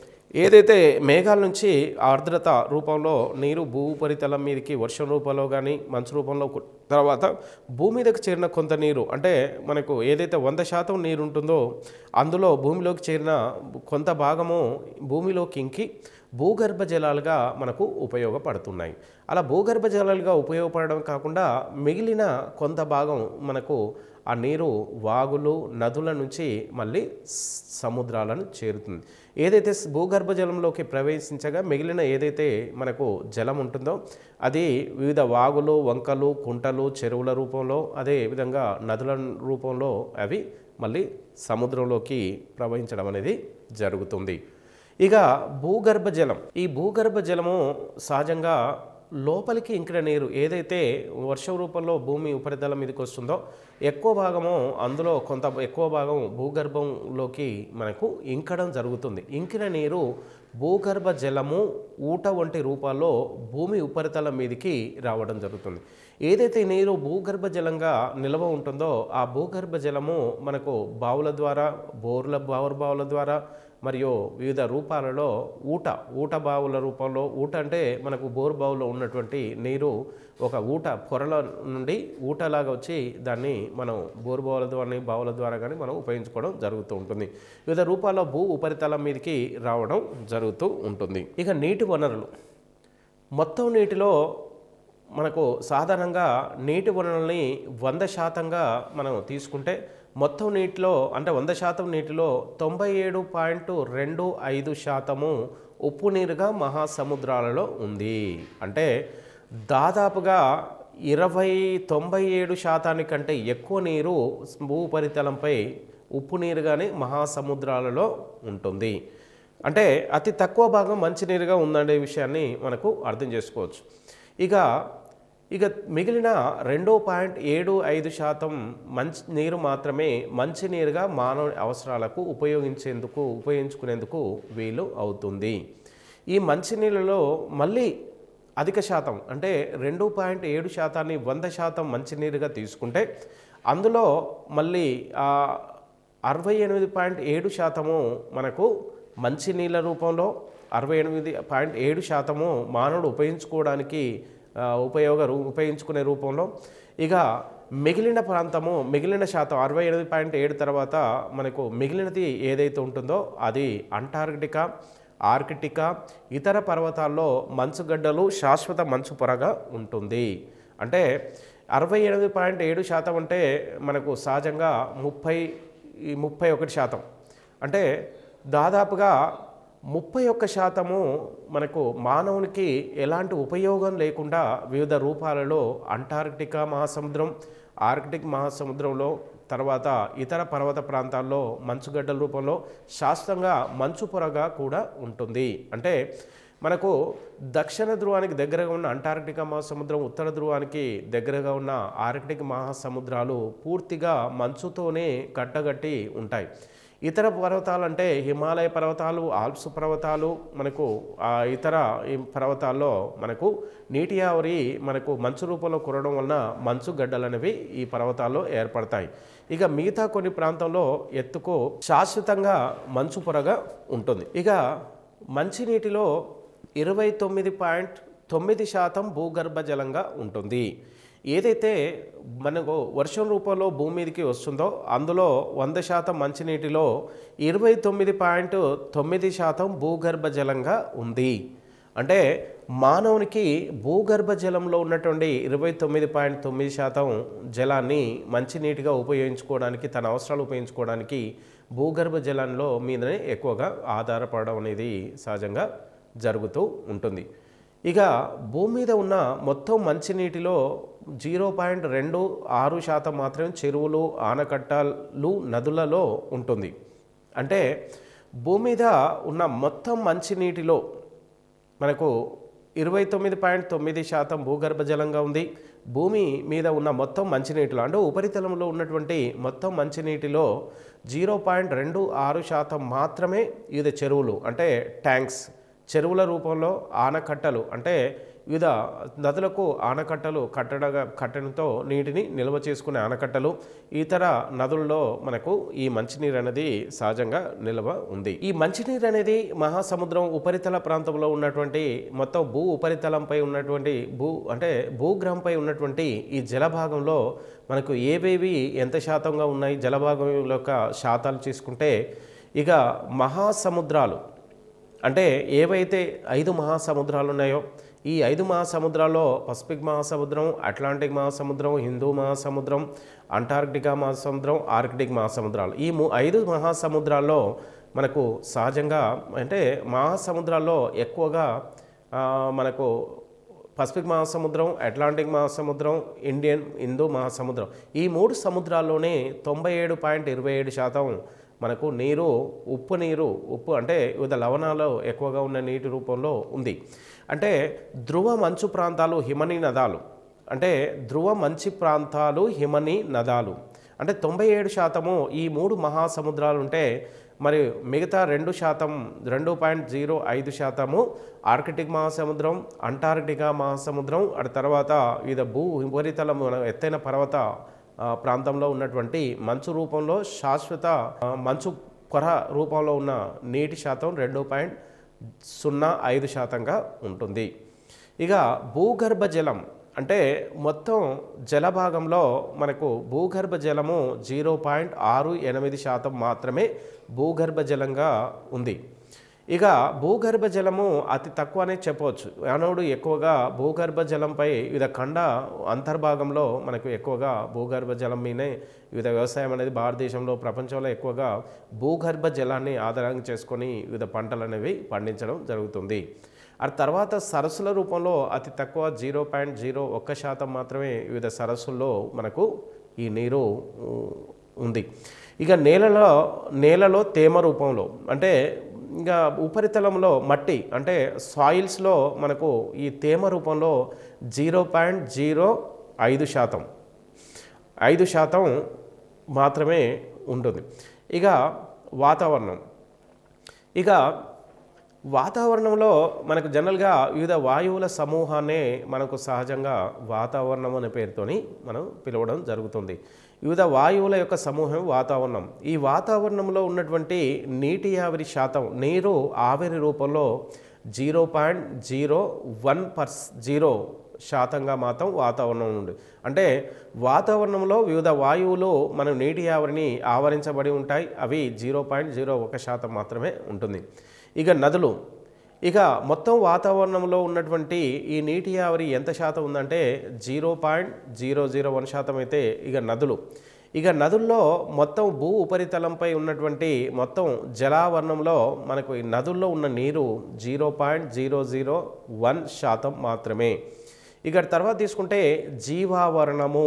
ఏదైతే మేఘాల నుంచి ఆర్ద్రత రూపంలో నీరు భూ ఉపరితలం మీదకి వర్షం రూపంలో కానీ మంచు రూపంలో కు- తర్వాత భూమి మీదకి చేరిన కొంత నీరు అంటే మనకు ఏదైతే వంద శాతం నీరు ఉంటుందో అందులో భూమిలోకి చేరిన కొంత భాగము భూమిలోకి ఇంకి భూగర్భ జలాలుగా మనకు ఉపయోగపడుతున్నాయి అలా భూగర్భ జలాలుగా ఉపయోగపడడం కాకుండా మిగిలిన కొంత భాగం మనకు ఆ నీరు వాగులు నదుల నుంచి మళ్ళీ స- సముద్రాలను చేరుతుంది ఏదైతే స్- భూగర్భ జలంలోకి ప్రవేశించగా మిగిలిన ఏదైతే మనకు జలం ఉంటుందో అది వివిధ వాగులు వంకలు కుంటలు చెరువుల రూపంలో అదే విధంగా నదుల రూపంలో అవి మళ్ళీ సముద్రంలోకి ప్రవహించడం అనేది జరుగుతుంది ఇక భూగర్భ జలం ఈ భూగర్భ జలము సహజంగా లోపలికి ఇంకిన నీరు ఏదైతే వర్షం రూపంలో భూమి ఉపరితలం మీదకి వస్తుందో ఎక్కువ భాగము అందులో కొంత ఎక్కువ భాగం భూగర్భంలోకి మనకు ఇంకడం జరుగుతుంది ఇంకిన నీరు భూగర్భ జలము ఊట వంటి రూపాల్లో భూమి ఉపరితలం మీదకి రావడం జరుగుతుంది ఏదైతే ఈ నీరు భూగర్భ జలంగా నిల్వ ఉంటుందో ఆ భూగర్భ జలము మనకు బావుల ద్వారా బోర్ల బావుల బావుల ద్వారా మరియు వివిధ రూపాలలో ఊట ఊట బావుల రూపంలో ఊట అంటే మనకు బోర్ బావులో ఉన్నటువంటి నీరు ఒక ఊట పొరల నుండి ఊటలాగా వచ్చి దాన్ని మనం బోర్ బావుల ద్వారా బావుల ద్వారా కానీ మనం ఉపయోగించుకోవడం జరుగుతూ ఉంటుంది వివిధ రూపాల్లో భూ ఉపరితలం మీదకి రావడం జరుగుతూ ఉంటుంది ఇక నీటి వనరులు మొత్తం నీటిలో మనకు సాధారణంగా నీటి వనరుల్ని వంద శాతంగా మనం తీసుకుంటే మొత్తం నీటిలో అంటే వంద శాతం నీటిలో తొంభై ఏడు పాయింట్ రెండు ఐదు శాతము ఉప్పు నీరుగా మహాసముద్రాలలో ఉంది అంటే దాదాపుగా ఇరవై తొంభై ఏడు శాతానికంటే ఎక్కువ నీరు భూ ఉపరితలంపై ఉప్పు నీరుగానే మహాసముద్రాలలో ఉంటుంది అంటే అతి తక్కువ భాగం మంచినీరుగా ఉందనే విషయాన్ని మనకు అర్థం చేసుకోవచ్చు ఇక ఇక మిగిలిన రెండు పాయింట్ ఏడు ఐదు శాతం మంచి నీరు మాత్రమే మంచినీరుగా మానవ అవసరాలకు ఉపయోగించేందుకు ఉపయోగించుకునేందుకు వీలు అవుతుంది ఈ మంచినీళ్ళలో మళ్ళీ అధిక శాతం అంటే రెండు పాయింట్ ఏడు శాతాన్ని వంద శాతం మంచినీరుగా తీసుకుంటే అందులో మళ్ళీ ఆ అరవై ఎనిమిది పాయింట్ ఏడు శాతము మనకు మంచినీళ్ళ రూపంలో అరవై ఎనిమిది పాయింట్ ఏడు శాతము మానవుడు ఉపయోగించుకోవడానికి ఆ, ఉపయోగ రూ- ఉపయోగించుకునే రూపంలో ఇక మిగిలిన ప్రాంతము మిగిలిన శాతం అరవై ఎనిమిది పాయింట్ ఏడు తర్వాత మనకు మిగిలినది ఏదైతే ఉంటుందో అది అంటార్కిటికా ఆర్కిటికా ఇతర పర్వతాల్లో మంచుగడ్డలు శాశ్వత మంచు పొరగా ఉంటుంది అంటే అరవై ఎనిమిది పాయింట్ ఏడు శాతం అంటే మనకు సహజంగా ముప్పై ఈ ముప్పై ఒకటి శాతం అంటే దాదాపుగా ముప్పై ఒక్క శాతము మనకు మానవునికి ఎలాంటి ఉపయోగం లేకుండా వివిధ రూపాలలో అంటార్క్టికా మహాసముద్రం ఆర్కిటిక్ మహాసముద్రంలో తర్వాత ఇతర పర్వత ప్రాంతాల్లో మంచుగడ్డల రూపంలో శాస్త్రంగా మంచు పొరగా కూడా ఉంటుంది అంటే మనకు దక్షిణ ధ్రువానికి దగ్గరగా ఉన్న అంటార్క్టికా మహాసముద్రం ఉత్తర ధ్రువానికి దగ్గరగా ఉన్న ఆర్కిటిక్ మహాసముద్రాలు పూర్తిగా మంచుతోనే కట్టగట్టి ఉంటాయి ఇతర పర్వతాలు అంటే హిమాలయ పర్వతాలు ఆల్ప్స్ పర్వతాలు మనకు ఆ ఇతర ఈ పర్వతాల్లో మనకు నీటి ఆవిరి మనకు మంచు రూపంలో కురవడం వలన మంచు గడ్డలు అనేవి ఈ పర్వతాల్లో ఏర్పడతాయి ఇక మిగతా కొన్ని ప్రాంతంలో ఎత్తుకు శాశ్వతంగా మంచు పొరగా ఉంటుంది ఇక మంచినీటిలో ఇరవై తొమ్మిది పాయింట్ తొమ్మిది శాతం భూగర్భ జలంగా ఉంటుంది ఏదైతే మనకు వర్షం రూపంలో భూమి మీదకి వస్తుందో అందులో వంద శాతం మంచినీటిలో ఇరవై తొమ్మిది పాయింట్ తొమ్మిది శాతం భూగర్భ జలంగా ఉంది అంటే మానవునికి భూగర్భ జలంలో ఉన్నటువంటి ఇరవై తొమ్మిది పాయింట్ తొమ్మిది శాతం జలాన్ని మంచినీటిగా ఉపయోగించుకోవడానికి తన అవసరాలు ఉపయోగించుకోవడానికి భూగర్భ జలంలో మీదనే ఎక్కువగా ఆధారపడడం అనేది సహజంగా జరుగుతూ ఉంటుంది ఇక భూమి మీద ఉన్న మొత్తం మంచినీటిలో జీరో పాయింట్ రెండు ఆరు శాతం మాత్రమే చెరువులు ఆనకట్టలు నదులలో ఉంటుంది అంటే భూమి మీద ఉన్న మొత్తం మంచినీటిలో మనకు ఇరవై తొమ్మిది పాయింట్ తొమ్మిది శాతం భూగర్భ జలంగా ఉంది భూమి మీద ఉన్న మొత్తం మంచినీటిలో అంటే ఉపరితలంలో ఉన్నటువంటి మొత్తం మంచినీటిలో జీరో పాయింట్ రెండు ఆరు శాతం మాత్రమే ఇది చెరువులు అంటే ట్యాంక్స్ చెరువుల రూపంలో ఆనకట్టలు అంటే వివిధ నదులకు ఆనకట్టలు కట్టడగా కట్టడంతో నీటిని నిల్వ చేసుకునే ఆనకట్టలు ఇతర నదుల్లో మనకు ఈ మంచినీరు అనేది సహజంగా నిల్వ ఉంది ఈ మంచినీరు అనేది మహాసముద్రం ఉపరితల ప్రాంతంలో ఉన్నటువంటి మొత్తం భూ ఉపరితలంపై ఉన్నటువంటి భూ అంటే భూగ్రహంపై ఉన్నటువంటి ఈ జలభాగంలో మనకు ఏవేవి ఎంత శాతంగా ఉన్నాయి జలభాగం యొక్క శాతాలు తీసుకుంటే ఇక మహాసముద్రాలు అంటే ఏవైతే ఐదు మహాసముద్రాలు ఉన్నాయో ఈ ఐదు మహాసముద్రాల్లో పసిఫిక్ మహాసముద్రం అట్లాంటిక్ మహాసముద్రం హిందూ మహాసముద్రం అంటార్క్టికా మహాసముద్రం ఆర్కిటిక్ మహాసముద్రాలు ఈ ము ఐదు మహాసముద్రాల్లో మనకు సహజంగా అంటే మహాసముద్రాల్లో ఎక్కువగా ఆ, మనకు పసిఫిక్ మహాసముద్రం అట్లాంటిక్ మహాసముద్రం ఇండియన్ హిందూ మహాసముద్రం ఈ మూడు సముద్రాల్లోనే తొంభై ఏడు పాయింట్ ఇరవై ఏడు శాతం మనకు నీరు ఉప్పు నీరు ఉప్పు అంటే వివిధ లవణాలు ఎక్కువగా ఉన్న నీటి రూపంలో ఉంది అంటే ధ్రువ మంచు ప్రాంతాలు హిమనీ నదాలు అంటే ధ్రువ మంచి ప్రాంతాలు హిమనీ నదాలు అంటే తొంభై ఏడు శాతము ఈ మూడు మహాసముద్రాలు ఉంటే మరి మిగతా రెండు శాతం రెండు పాయింట్ జీరో ఐదు శాతము ఆర్కిటిక్ మహాసముద్రం అంటార్కిటికా మహాసముద్రం అటు తర్వాత వివిధ భూ ఉపరితలం మన ఎత్తైన పర్వత ఆ, ప్రాంతంలో ఉన్నటువంటి మంచు రూపంలో శాశ్వత ఆ, మంచు కొర రూపంలో ఉన్న నీటి శాతం రెండు పాయింట్ సున్నా ఐదు శాతంగా ఉంటుంది ఇక భూగర్భ జలం అంటే మొత్తం జలభాగంలో మనకు భూగర్భ జలము జీరో పాయింట్ ఆరు ఎనిమిది శాతం మాత్రమే భూగర్భ జలంగా ఉంది ఇక భూగర్భ జలము అతి తక్కువనే చెప్పవచ్చు మానవుడు ఎక్కువగా భూగర్భ జలంపై వివిధ ఖండ అంతర్భాగంలో మనకు ఎక్కువగా భూగర్భ జలం మీదే వివిధ వ్యవసాయం అనేది భారతదేశంలో ప్రపంచంలో ఎక్కువగా భూగర్భ జలాన్ని ఆధారంగా చేసుకొని వివిధ పంటలు అనేవి పండించడం జరుగుతుంది ఆ తర్వాత సరస్సుల రూపంలో అతి తక్కువ జీరో పాయింట్ జీరో ఒక్క శాతం మాత్రమే వివిధ సరస్సుల్లో మనకు ఈ నీరు ఉ, ఉంది ఇక నేలలో నేలలో తేమ రూపంలో అంటే ఇంకా ఉపరితలంలో మట్టి అంటే సాయిల్స్లో మనకు ఈ తేమ రూపంలో జీరో పాయింట్ జీరో ఐదు శాతం ఐదు శాతం మాత్రమే ఉంటుంది ఇక వాతావరణం ఇక వాతావరణంలో మనకు జనరల్గా వివిధ వాయువుల సమూహాన్నే మనకు సహజంగా వాతావరణం అనే పేరుతోని మనం పిలవడం జరుగుతుంది వివిధ వాయువుల యొక్క సమూహం వాతావరణం ఈ వాతావరణంలో ఉన్నటువంటి నీటి ఆవిరి శాతం నీరు ఆవిరి రూపంలో జీరో పాయింట్ జీరో వన్ పర్స్ జీరో శాతంగా మాత్రం వాతావరణం ఉంది అంటే వాతావరణంలో వివిధ వాయువులు మన నీటి ఆవిరిని ఆవరించబడి ఉంటాయి అవి జీరో పాయింట్ జీరో ఒక శాతం మాత్రమే ఉంటుంది ఇక నదులు ఇక మొత్తం వాతావరణంలో ఉన్నటువంటి ఈ నీటి ఆవిరి ఎంత శాతం ఉందంటే zero point zero zero one శాతం అయితే ఇక నదులు ఇక నదుల్లో మొత్తం భూ ఉపరితలంపై ఉన్నటువంటి మొత్తం జలావరణంలో మనకు ఈ నదుల్లో ఉన్న నీరు zero point zero zero one శాతం మాత్రమే ఇక తర్వాత తీసుకుంటే జీవావరణము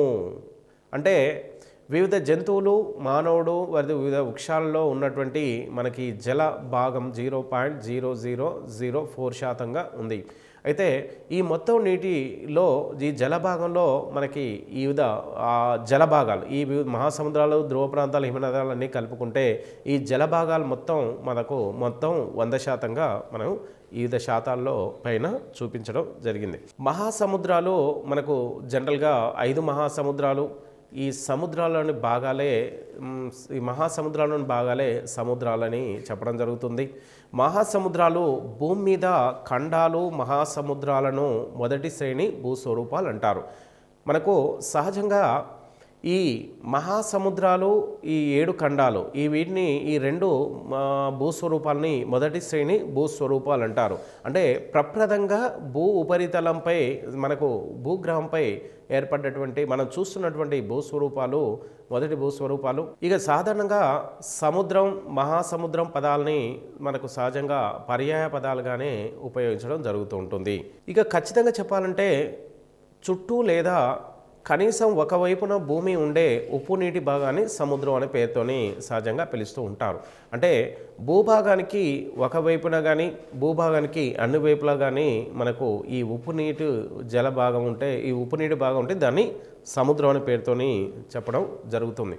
అంటే వివిధ జంతువులు మానవుడు మరియు వివిధ వృక్షాలలో ఉన్నటువంటి మనకి జల భాగం zero point zero zero zero four శాతంగా ఉంది అయితే ఈ మొత్తం నీటిలో ఈ జల భాగంలో మనకి ఈ వివిధ ఆ, జల భాగాలు ఈ వివిధ మహాసముద్రాలు ధ్రువ ప్రాంతాలు హిమనదాలు అన్నీ కలుపుకుంటే ఈ జల భాగాలు మొత్తం మనకు మొత్తం వంద శాతంగా మనం వివిధ శాతాల్లో పైన చూపించడం జరిగింది మహాసముద్రాలు మనకు జనరల్గా ఐదు మహాసముద్రాలు ఈ సముద్రాల్లోని భాగాలే మ్, ఈ మహాసముద్రాల్లోని భాగాలే సముద్రాలని చెప్పడం జరుగుతుంది మహాసముద్రాలు భూమి మీద ఖండాలు మహాసముద్రాలను మొదటి శ్రేణి భూస్వరూపాలు అంటారు మనకు సహజంగా ఈ మహాసముద్రాలు ఈ ఏడు ఖండాలు ఈ వీటిని ఈ రెండు ఆ, భూస్వరూపాలని మొదటి శ్రేణి భూస్వరూపాలు అంటారు అంటే ప్రప్రదంగా భూ ఉపరితలంపై మనకు భూగ్రహంపై ఏర్పడ్డటువంటి మనం చూస్తున్నటువంటి భూస్వరూపాలు మొదటి భూస్వరూపాలు ఇక సాధారణంగా సముద్రం మహాసముద్రం పదాలని మనకు సహజంగా పర్యాయ పదాలుగానే ఉపయోగించడం జరుగుతూ ఉంటుంది ఇక ఖచ్చితంగా చెప్పాలంటే చుట్టూ లేదా కనీసం ఒకవైపున భూమి ఉండే ఉప్పు నీటి భాగాన్ని సముద్రం అనే పేరుతోని సహజంగా పిలుస్తూ ఉంటారు అంటే భూభాగానికి ఒకవైపున కానీ భూభాగానికి అన్ని వైపులా కానీ మనకు ఈ ఉప్పు నీటి జల భాగం ఉంటే ఈ ఉప్పు నీటి భాగం ఉంటే దాన్ని సముద్రం అనే పేరుతోని చెప్పడం జరుగుతుంది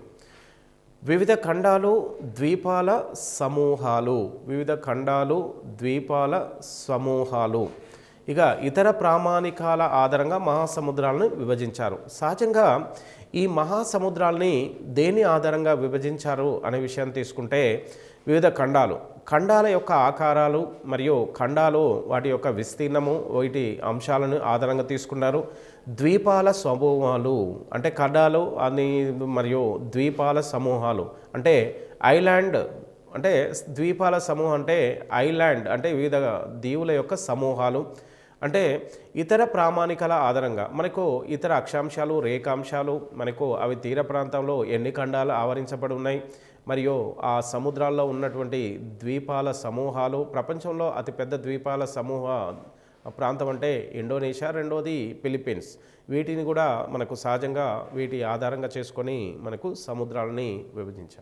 వివిధ ఖండాలు ద్వీపాల సమూహాలు వివిధ ఖండాలు ద్వీపాల సమూహాలు ఇక ఇతర ప్రామాణికాల ఆధారంగా మహాసముద్రాలను విభజించారు సహజంగా ఈ మహాసముద్రాల్ని దేని ఆధారంగా విభజించారు అనే విషయాన్ని తీసుకుంటే వివిధ ఖండాలు ఖండాల యొక్క ఆకారాలు మరియు ఖండాలు వాటి యొక్క విస్తీర్ణము వీటి అంశాలను ఆధారంగా తీసుకున్నారు ద్వీపాల సమూహాలు అంటే ఖండాలు అని మరియు ద్వీపాల సమూహాలు అంటే ఐలాండ్ అంటే ద్వీపాల సమూహం అంటే ఐలాండ్ అంటే వివిధ దీవుల యొక్క సమూహాలు అంటే ఇతర ప్రామాణికాల ఆధారంగా మనకు ఇతర అక్షాంశాలు రేఖాంశాలు మనకు అవి తీర ప్రాంతంలో ఎన్ని ఖండాలు ఆవరించబడి ఉన్నాయి మరియు ఆ సముద్రాల్లో ఉన్నటువంటి ద్వీపాల సమూహాలు ప్రపంచంలో అతిపెద్ద ద్వీపాల సమూహ ప్రాంతం అంటే ఇండోనేషియా రెండోది ఫిలిప్పీన్స్ వీటిని కూడా మనకు సహజంగా వీటి ఆధారంగా చేసుకొని మనకు సముద్రాలని విభజించారు